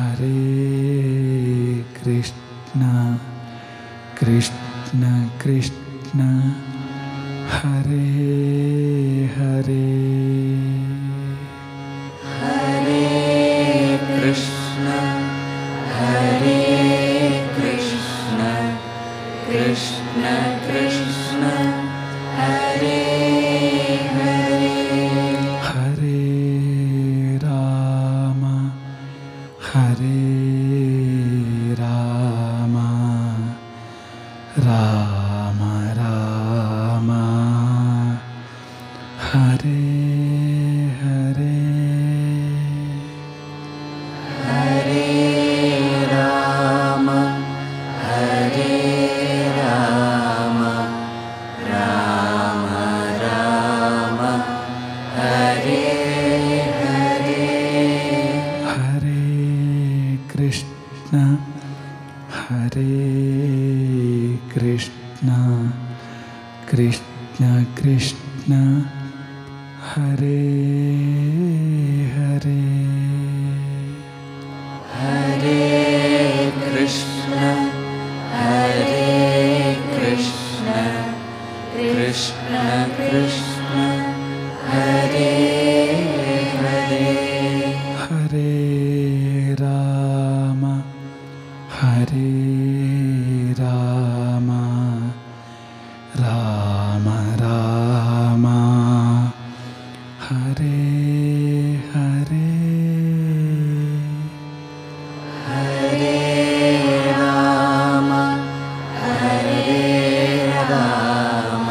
S1: ಹರೇ ಕೃಷ್ಣ ಕೃಷ್ಣ ಕೃಷ್ಣ ಹರೇ ಹರೇ
S2: ಹರೇ ಕೃಷ್ಣ ಹರೇ ಕೃಷ್ಣ ಕೃಷ್ಣ ಕೃಷ್ಣ ಹರೇ ಹರೇ
S1: ಹರೇ ರಾಮ ಹರೇ ರಾಮ ರಾಮ ರಾಮ ಹರೇ ಹರೇ
S2: ಹರೇ ರಾಮ ಹರೇ ರಾಮ ರಾಮ ರಾಮ ಹರೇ ಹರೇ
S1: ಹರೇ ಕೃಷ್ಣ ಹರೇ ಕೃಷ್ಣ ಕೃಷ್ಣ ಕೃಷ್ಣ ಹರೇ ಹರೇ
S2: ಹರೇ ಕೃಷ್ಣ ಹರೇ ಕೃಷ್ಣ ಕೃಷ್ಣ ಕೃಷ್ಣ ಹರೇ ಹರೇ
S1: ಹರೇ ರಾಮ ಹರೇ ರಾಮ ರಾಮ ರಾಮ ಹರೇ ಹರೇ
S2: ಹರೇ ರಾಮ ಹರೇ ರಾಮ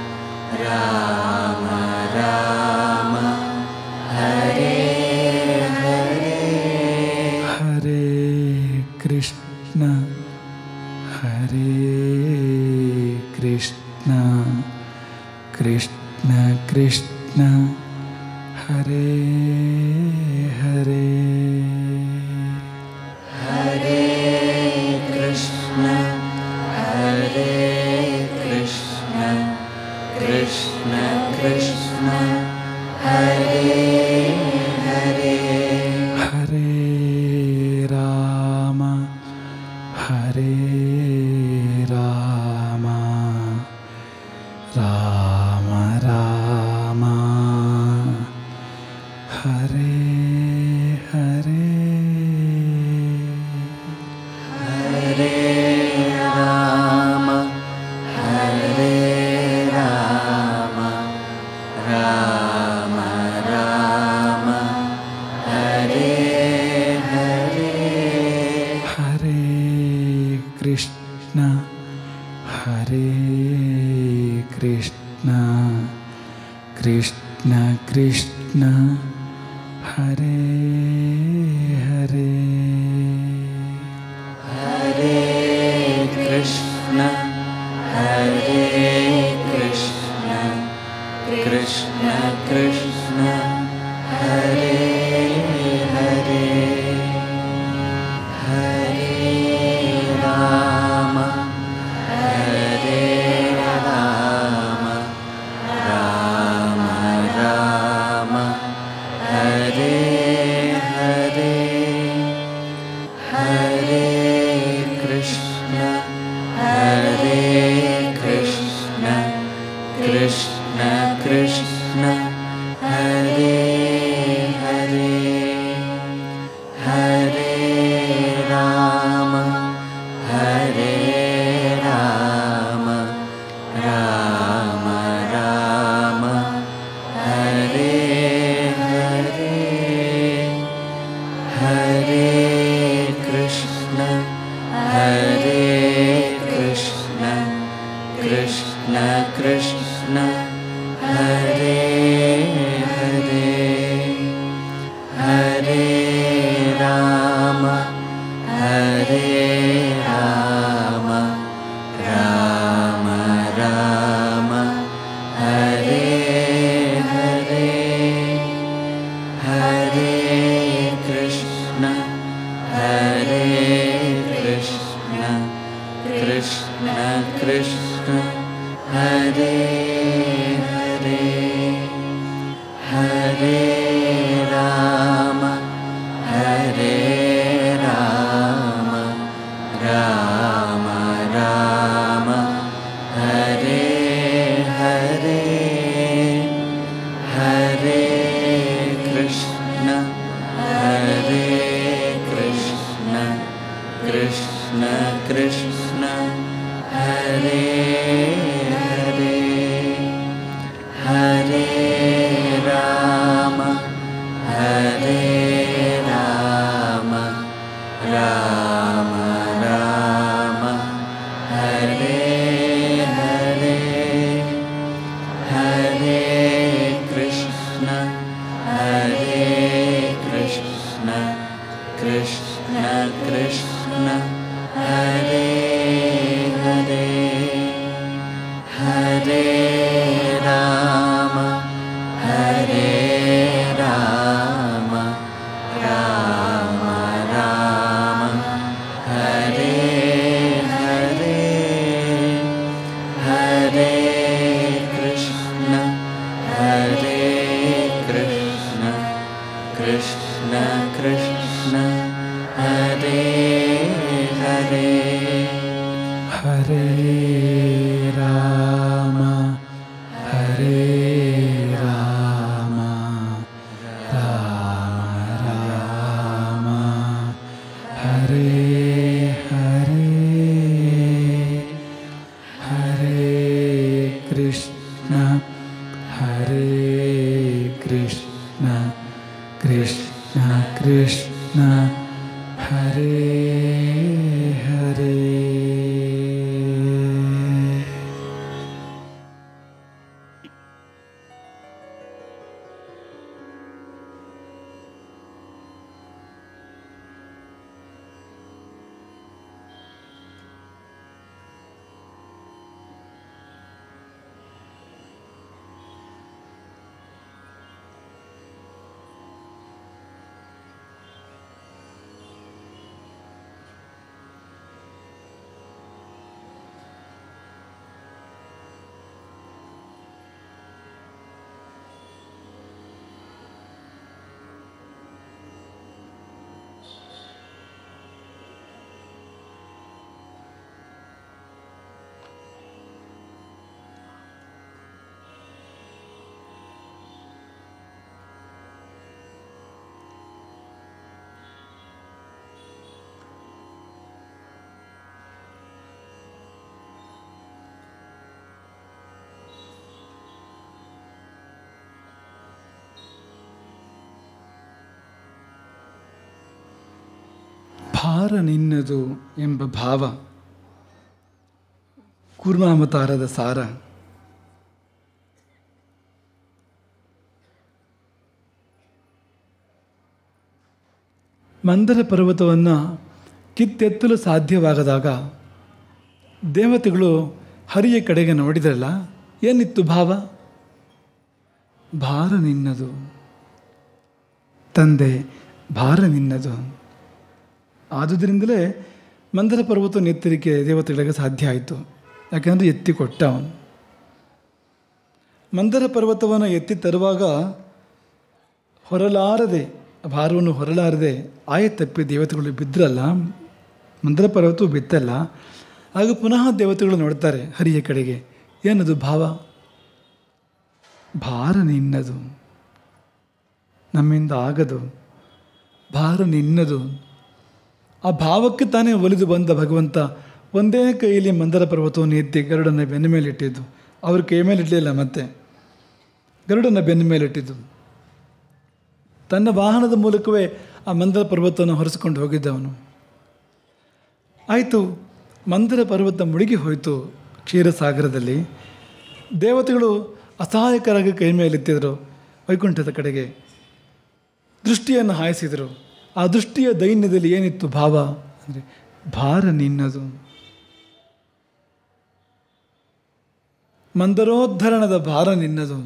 S2: ರಾಮ ರಾಮ ಹರೇ ಹರೇ
S1: ಹರೇ ಕೃಷ್ಣ ಹರೇ ಕೃಷ್ಣ ಕೃಷ್ಣ ಕೃಷ್ಣ ಹರೇ ಹರೇ
S2: ಹರೇ ಕೃಷ್ಣ ಹರೇ ಕೃಷ್ಣ ಕೃಷ್ಣ ಕೃಷ್ಣ ಹರೇ ಹರೇ
S1: ಹರೇ ರಾಮ ಹರೇ ರಾಮ ರಾಮ ರಾಮ ಹರೇ ಹರೇ
S2: ಹರೇ ರಾಮ ಹರೇ ರಾಮ ರಾಮ ರಾಮ ಹರೇ ಹರೇ
S1: ಹರೇ ಕೃಷ್ಣ ಹರೇ ಕೃಷ್ಣ ಕೃಷ್ಣ ಕೃಷ್ಣ ಹರೇ ಹರೇ
S2: ಹರೇ ಕೃಷ್ಣ ಹರೇ ಕೃಷ್ಣ ಕೃಷ್ಣ ಕೃಷ್ಣ ಹರೇ ಹರೇ ಹರೇ ರಾಮ ಹರೇ ರಾಮ ರಾಮ ರಾಮ ಹರೇ ಹರೇ ಹರೇ ಕೃಷ್ಣ ಹರೇ ಕೃಷ್ಣ ಕೃಷ್ಣ ಕೃಷ್ಣ ಹರೇ ಹರೇ ಹರೇ ರಾಮ ಹರೇ ರಾಮ ರಾಮ ರಾಮ ಹರೇ ಹರೇ ಹರೇ ಕೃಷ್ಣ ಹರೇ ಕೃಷ್ಣ ಕೃಷ್ಣ ಕೃಷ್ಣ ಹರೇ ಹರೇ ಹರೇ ರಾಮ ಹರೇ ರಾಮ ರಾಮ ರಾಮ ಹರೇ ಹರೇ ಹರೇ ಕೃಷ್ಣ ಹರೇ ಕೃಷ್ಣ ಕೃಷ್ಣ ಕೃಷ್ಣ ಹರೇ ಹರೇ ಹರೇ ರಾಮ ಹರೇ ರಾಮ कृष्ण कृष्ण हरे हरे हरे राम हरे राम राम राम हरे हरे हरे कृष्ण हरे कृष्ण कृष्ण कृष्ण हरे हरे
S1: हरे राम हरे राम राम राम हरे हरे हरे कृष्ण हरे कृष्ण कृष्ण कृष्ण हरे हरे ಭಾರ ನಿನ್ನದು ಎಂಬ ಭಾವ ಕೂರ್ಮಾವತಾರದ ಸಾರ ಮಂದರ ಪರ್ವತವನ್ನು ಕಿತ್ತೆತ್ತಲು ಸಾಧ್ಯವಾಗದಾಗ ದೇವತೆಗಳು ಹರಿಯ ಕಡೆಗೆ ನೋಡಿದ್ರಲ್ಲ ಏನಿತ್ತು ಭಾವ ಭಾರ ನಿನ್ನದು ತಂದೆ ಭಾರ ನಿನ್ನದು ಆದುದರಿಂದಲೇ ಮಂದರ ಪರ್ವತವನ್ನು ಎತ್ತಲಿಕ್ಕೆ ದೇವತೆಗಳಿಗೆ ಸಾಧ್ಯ ಆಯಿತು ಯಾಕೆಂದರೆ ಎತ್ತಿ ಕೊಟ್ಟ ಅವನು ಮಂದರ ಪರ್ವತವನ್ನು ಎತ್ತಿ ತರುವಾಗ ಹೊರಲಾರದೆ ಭಾರವನ್ನು ಹೊರಲಾರದೆ ಆಯ ತಪ್ಪಿ ದೇವತೆಗಳು ಬಿದ್ದರಲ್ಲ ಮಂದರ ಪರ್ವತವು ಬಿತ್ತಲ್ಲ ಆಗ ಪುನಃ ದೇವತೆಗಳು ನೋಡ್ತಾರೆ ಹರಿಯ ಕಡೆಗೆ ಏನದು ಭಾವ ಭಾರ ನಿನ್ನದು ನಮ್ಮಿಂದ ಆಗದು ಭಾರ ನಿನ್ನದು ಆ ಭಾವಕ್ಕೆ ತಾನೇ ಒಲಿದು ಬಂದ ಭಗವಂತ ಒಂದೇ ಕೈಯಲ್ಲಿ ಮಂದರ ಪರ್ವತವನ್ನು ಎತ್ತಿ ಗರುಡನ ಬೆನ್ನ ಮೇಲೆ ಇಟ್ಟಿದ್ದು ಅವ್ರ ಕೈ ಮೇಲೆ ಇಡಲಿಲ್ಲ ಮತ್ತೆ ಗರುಡನ ಬೆನ್ನ ಮೇಲೆ ಇಟ್ಟಿದ್ದು ತನ್ನ ವಾಹನದ ಮೂಲಕವೇ ಆ ಮಂದರ ಪರ್ವತವನ್ನು ಹೊರಿಸಿಕೊಂಡು ಹೋಗಿದ್ದವನು ಆಯಿತು ಮಂದರ ಪರ್ವತ ಮುಳುಗಿ ಹೋಯಿತು ಕ್ಷೀರಸಾಗರದಲ್ಲಿ ದೇವತೆಗಳು ಅಸಹಾಯಕರಾಗಿ ಕೈ ಮೇಲೆತ್ತಿದ್ರು ವೈಕುಂಠದ ಕಡೆಗೆ ದೃಷ್ಟಿಯನ್ನು ಹಾಯಿಸಿದರು ಆ ದೃಷ್ಟಿಯ ದೈನ್ಯದಲ್ಲಿ ಏನಿತ್ತು ಭಾವ ಅಂದರೆ ಭಾರ ನಿನ್ನದು ಮಂದರೋದ್ಧರಣದ ಭಾರ ನಿನ್ನದು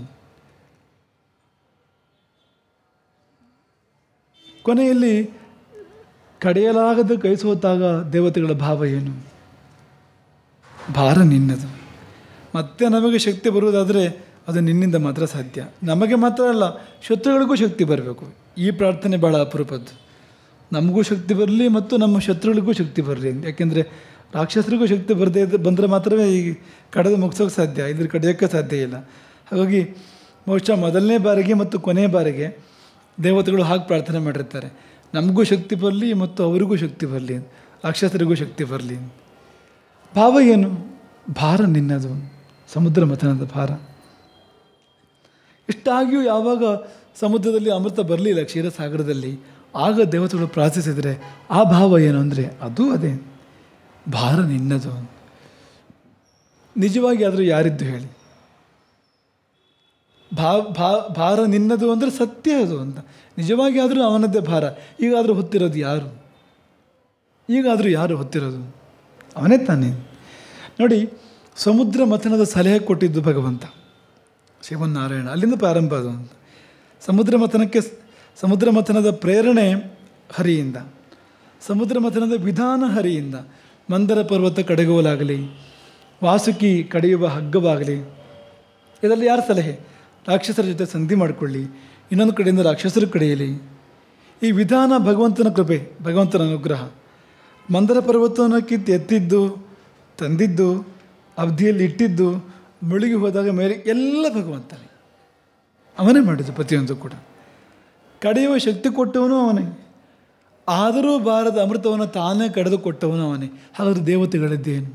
S1: ಕೊನೆಯಲ್ಲಿ ಕಡೆಯಲಾಗದ ಕೈ ಸೋತಾಗ ದೇವತೆಗಳ ಭಾವ ಏನು ಭಾರ ನಿನ್ನದು ಮತ್ತೆ ನಮಗೆ ಶಕ್ತಿ ಬರುವುದಾದರೆ ಅದು ನಿನ್ನಿಂದ ಮಾತ್ರ ಸಾಧ್ಯ ನಮಗೆ ಮಾತ್ರ ಅಲ್ಲ ಶತ್ರುಗಳಿಗೂ ಶಕ್ತಿ ಬರಬೇಕು ಈ ಪ್ರಾರ್ಥನೆ ಭಾಳ ಅಪರೂಪದ್ದು ನಮಗೂ ಶಕ್ತಿ ಬರಲಿ ಮತ್ತು ನಮ್ಮ ಶತ್ರುಗಳಿಗೂ ಶಕ್ತಿ ಬರಲಿ ಯಾಕೆಂದರೆ ರಾಕ್ಷಸರಿಗೂ ಶಕ್ತಿ ಬರದೇ ಬಂದರೆ ಮಾತ್ರವೇ ಈ ಕಡೆದು ಮುಗಿಸೋಕೆ ಸಾಧ್ಯ ಇದ್ರ ಕಡಿಯೋಕ್ಕೆ ಸಾಧ್ಯ ಇಲ್ಲ ಹಾಗಾಗಿ ಬಹುಶಃ ಮೊದಲನೇ ಬಾರಿಗೆ ಮತ್ತು ಕೊನೆಯ ಬಾರಿಗೆ ದೇವತೆಗಳು ಹಾಗೆ ಪ್ರಾರ್ಥನೆ ಮಾಡಿರ್ತಾರೆ ನಮಗೂ ಶಕ್ತಿ ಬರಲಿ ಮತ್ತು ಅವರಿಗೂ ಶಕ್ತಿ ಬರಲಿ ರಾಕ್ಷಸರಿಗೂ ಶಕ್ತಿ ಬರಲಿ ಭಾವ ಏನು ಭಾರ ನಿನ್ನದು ಸಮುದ್ರ ಮಥನದ ಭಾರ ಇಷ್ಟಾಗಿಯೂ ಯಾವಾಗ ಸಮುದ್ರದಲ್ಲಿ ಅಮೃತ ಬರಲಿಲ್ಲ ಕ್ಷೀರಸಾಗರದಲ್ಲಿ ಆಗ ದೇವತೆಗಳು ಪ್ರಾರ್ಥಿಸಿದರೆ ಆ ಭಾವ ಏನು ಅಂದರೆ ಅದು ಅದೇ ಭಾರ ನಿನ್ನದು ನಿಜವಾಗಿ ಆದರೂ ಯಾರಿದ್ದು ಹೇಳಿ ಭಾ ಭಾ ಭಾರ ನಿನ್ನದು ಅಂದರೆ ಸತ್ಯ ಅದು ಅಂತ ನಿಜವಾಗಿ ಆದರೂ ಅವನದ್ದೇ ಭಾರ ಈಗಾದರೂ ಹೊತ್ತಿರೋದು ಯಾರು ಈಗಾದರೂ ಯಾರು ಹೊತ್ತಿರೋದು ಅವನೇ ತಾನೇ ನೋಡಿ ಸಮುದ್ರ ಮಥನದ ಸಲಹೆ ಕೊಟ್ಟಿದ್ದು ಭಗವಂತ ಶ್ರೀಮನ್ನಾರಾಯಣ ಅಲ್ಲಿಂದ ಪ್ರಾರಂಭ ಅದು ಅಂತ ಸಮುದ್ರ ಮಥನಕ್ಕೆ ಸಮುದ್ರ ಮಥನದ ಪ್ರೇರಣೆ ಹರಿಯಿಂದ ಸಮುದ್ರ ಮಥನದ ವಿಧಾನ ಹರಿಯಿಂದ ಮಂದರ ಪರ್ವತ ಕಡೆಗೋಲಾಗಲಿ ವಾಸುಕಿ ಕಡೆಯುವ ಹಗ್ಗವಾಗಲಿ ಇದರಲ್ಲಿ ಯಾರ ಸಲಹೆ ರಾಕ್ಷಸರ ಜೊತೆ ಸಂಧಿ ಮಾಡಿಕೊಳ್ಳಿ ಇನ್ನೊಂದು ಕಡೆಯಿಂದ ರಾಕ್ಷಸರು ಕಡೆಯಲಿ ಈ ವಿಧಾನ ಭಗವಂತನ ಕೃಪೆ ಭಗವಂತನ ಅನುಗ್ರಹ ಮಂದರ ಪರ್ವತವನ್ನು ಕಿತ್ತು ಎತ್ತಿದ್ದು ತಂದಿದ್ದು ಅವಧಿಯಲ್ಲಿ ಇಟ್ಟಿದ್ದು ಮುಳುಗಿ ಹೋದಾಗ ಮೇಲೆ ಎಲ್ಲ ಭಗವಂತನೇ ಅವನೇ ಮಾಡಿದ್ದು ಪ್ರತಿಯೊಂದು ಕೂಡ ಕಡೆಯುವ ಶಕ್ತಿ ಕೊಟ್ಟವನು ಅವನೇ ಆದರೂ ಬಾರದ ಅಮೃತವನ್ನು ತಾನೇ ಕಡಿದು ಕೊಟ್ಟವನು ಅವನೇ ಹಾಗಾದ್ರೆ ದೇವತೆಗಳಿದ್ದೇನು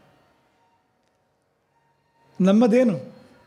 S1: ನಮ್ಮದೇನು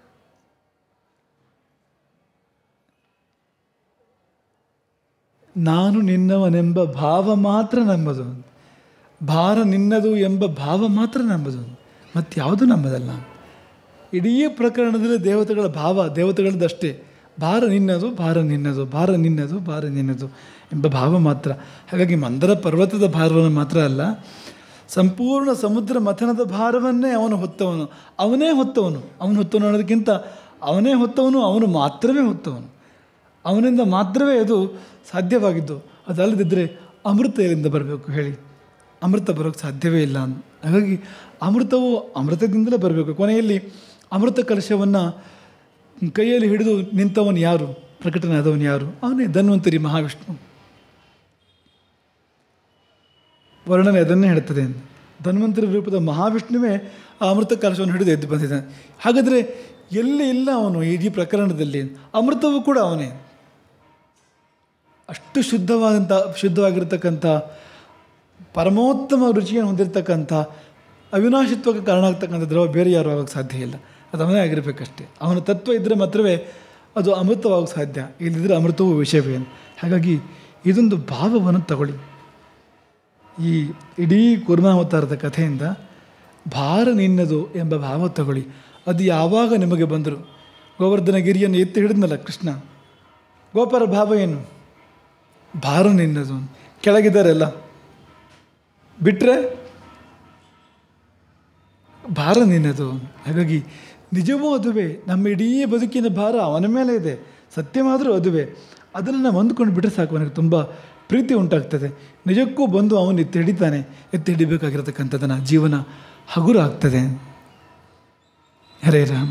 S1: ನಾನು ನಿನ್ನವನೆಂಬ ಭಾವ ಮಾತ್ರ ನಮ್ಮದು ಭಾರ ನಿನ್ನದು ಎಂಬ ಭಾವ ಮಾತ್ರ ನಮ್ಮದು ಮತ್ತಾವುದು ನಮ್ಮದಲ್ಲ ಇಡೀ ಪ್ರಕರಣದಲ್ಲಿ ದೇವತೆಗಳ ಭಾವ ದೇವತೆಗಳದ್ದಷ್ಟೇ ಭಾರ ನಿನ್ನದು ಭಾರ ನಿನ್ನದು ಭಾರ ನಿನ್ನದು ಭಾರ ನಿನ್ನದು ಎಂಬ ಭಾವ ಮಾತ್ರ ಹಾಗಾಗಿ ಮಂದರ ಪರ್ವತದ ಭಾರವನ್ನು ಮಾತ್ರ ಅಲ್ಲ ಸಂಪೂರ್ಣ ಸಮುದ್ರ ಮಥನದ ಭಾರವನ್ನೇ ಅವನು ಹೊತ್ತವನು ಅವನೇ ಹೊತ್ತವನು ಅವನು ಹೊತ್ತವನು ಅನ್ನೋದಕ್ಕಿಂತ ಅವನೇ ಹೊತ್ತವನು ಅವನು ಮಾತ್ರವೇ ಹೊತ್ತವನು ಅವನಿಂದ ಮಾತ್ರವೇ ಅದು ಸಾಧ್ಯವಾಗಿದ್ದು ಅದಲ್ಲದಿದ್ದರೆ ಅಮೃತ ಎಲ್ಲಿಂದ ಬರಬೇಕು ಹೇಳಿ ಅಮೃತ ಬರೋಕ್ಕೆ ಸಾಧ್ಯವೇ ಇಲ್ಲ ಅಂತ ಹಾಗಾಗಿ ಅಮೃತವು ಅಮೃತದಿಂದಲೇ ಬರಬೇಕು ಕೊನೆಯಲ್ಲಿ ಅಮೃತ ಕಲಶವನ್ನು ಕೈಯಲ್ಲಿ ಹಿಡಿದು ನಿಂತವನು ಯಾರು ಪ್ರಕಟನಾದವನು ಯಾರು ಅವನೇ ಧನ್ವಂತರಿ ಮಹಾವಿಷ್ಣು ವರ್ಣನೆ ಅದನ್ನೇ ಹೇಳ್ತದೆ ಧನ್ವಂತರಿ ರೂಪದ ಮಹಾವಿಷ್ಣುವೇ ಆ ಅಮೃತ ಕಲಶವನ್ನು ಹಿಡಿದು ಎದ್ದು ಬಂದಿದ್ದಾನೆ ಹಾಗಾದರೆ ಎಲ್ಲಿ ಇಲ್ಲ ಅವನು ಇಡೀ ಪ್ರಕರಣದಲ್ಲಿ ಅಮೃತವೂ ಕೂಡ ಅವನೇ ಅಷ್ಟು ಶುದ್ಧವಾದಂಥ ಶುದ್ಧವಾಗಿರ್ತಕ್ಕಂಥ ಪರಮೋತ್ತಮ ರುಚಿಯನ್ನು ಹೊಂದಿರತಕ್ಕಂಥ ಅವಿನಾಶಿತ್ವಕ್ಕೆ ಕಾರಣ ಆಗ್ತಕ್ಕಂಥ ದ್ರವ ಬೇರೆ ಯಾರು ಆಗೋಕ್ಕೆ ಸಾಧ್ಯ ಇಲ್ಲ ಅದು ಅವನೇ ಆಗಿರಬೇಕಷ್ಟೇ ಅವನ ತತ್ವ ಇದ್ದರೆ ಮಾತ್ರವೇ ಅದು ಅಮೃತವಾಗೋಕ್ಕೆ ಸಾಧ್ಯ ಇಲ್ಲದಿದ್ದರೆ ಅಮೃತವೂ ವಿಷಯವೇ ಹಾಗಾಗಿ ಇದೊಂದು ಭಾವವನ್ನು ತಗೊಳ್ಳಿ ಈ ಇಡೀ ಕುರ್ಮಾವತಾರದ ಕಥೆಯಿಂದ ಭಾರ ನಿನ್ನದು ಎಂಬ ಭಾವ ತಗೊಳ್ಳಿ ಅದು ಯಾವಾಗ ನಿಮಗೆ ಬಂದರು ಗೋವರ್ಧನ ಗಿರಿಯನ್ನು ಎತ್ತಿ ಹಿಡಿದ್ನಲ್ಲ ಕೃಷ್ಣ ಗೋಪರ ಭಾವ ಏನು ಭಾರ ನಿನ್ನದು ಕೆಳಗಿದ್ದಾರೆಲ್ಲ ಬಿಟ್ಟರೆ ಭಾರ ನಿನ್ನದು ಹಾಗಾಗಿ ನಿಜವೂ ಅದುವೇ ನಮ್ಮ ಇಡೀ ಬದುಕಿನ ಭಾರ ಅವನ ಮೇಲೆ ಇದೆ ಸತ್ಯವಾದರೂ ಅದುವೇ ಅದನ್ನು ನಾವು ಹೊಂದ್ಕೊಂಡು ಬಿಟ್ಟರೆ ಸಾಕು ನನಗೆ ತುಂಬ ಪ್ರೀತಿ ಉಂಟಾಗ್ತದೆ ನಿಜಕ್ಕೂ ಬಂದು ಅವನು ಎತ್ತಿ ಹಿಡಿತಾನೆ ಎತ್ತಿ ಹಿಡಿಬೇಕಾಗಿರತಕ್ಕಂಥದ್ದನ್ನು ಜೀವನ ಹಗುರ ಆಗ್ತದೆ ಹರೇ ರಾಮ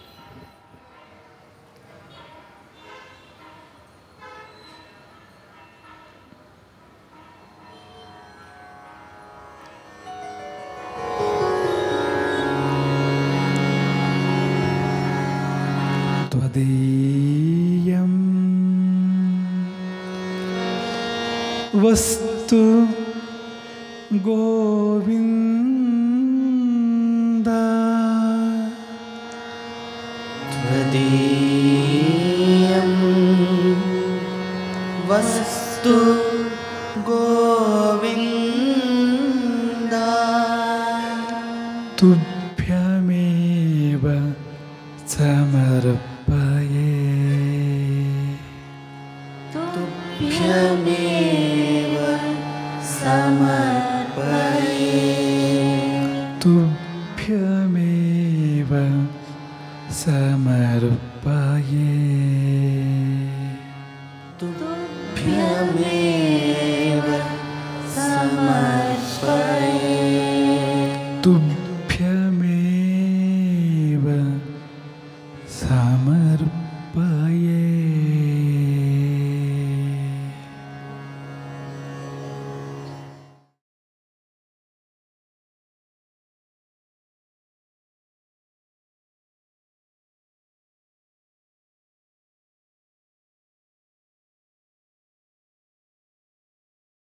S1: त्वदीयं वस्तु गोविन्द
S2: त्वदीयं वस्तु गोविन्द
S1: तुभ्यमेव समर्पये
S2: तुभ्यमेव समर्पये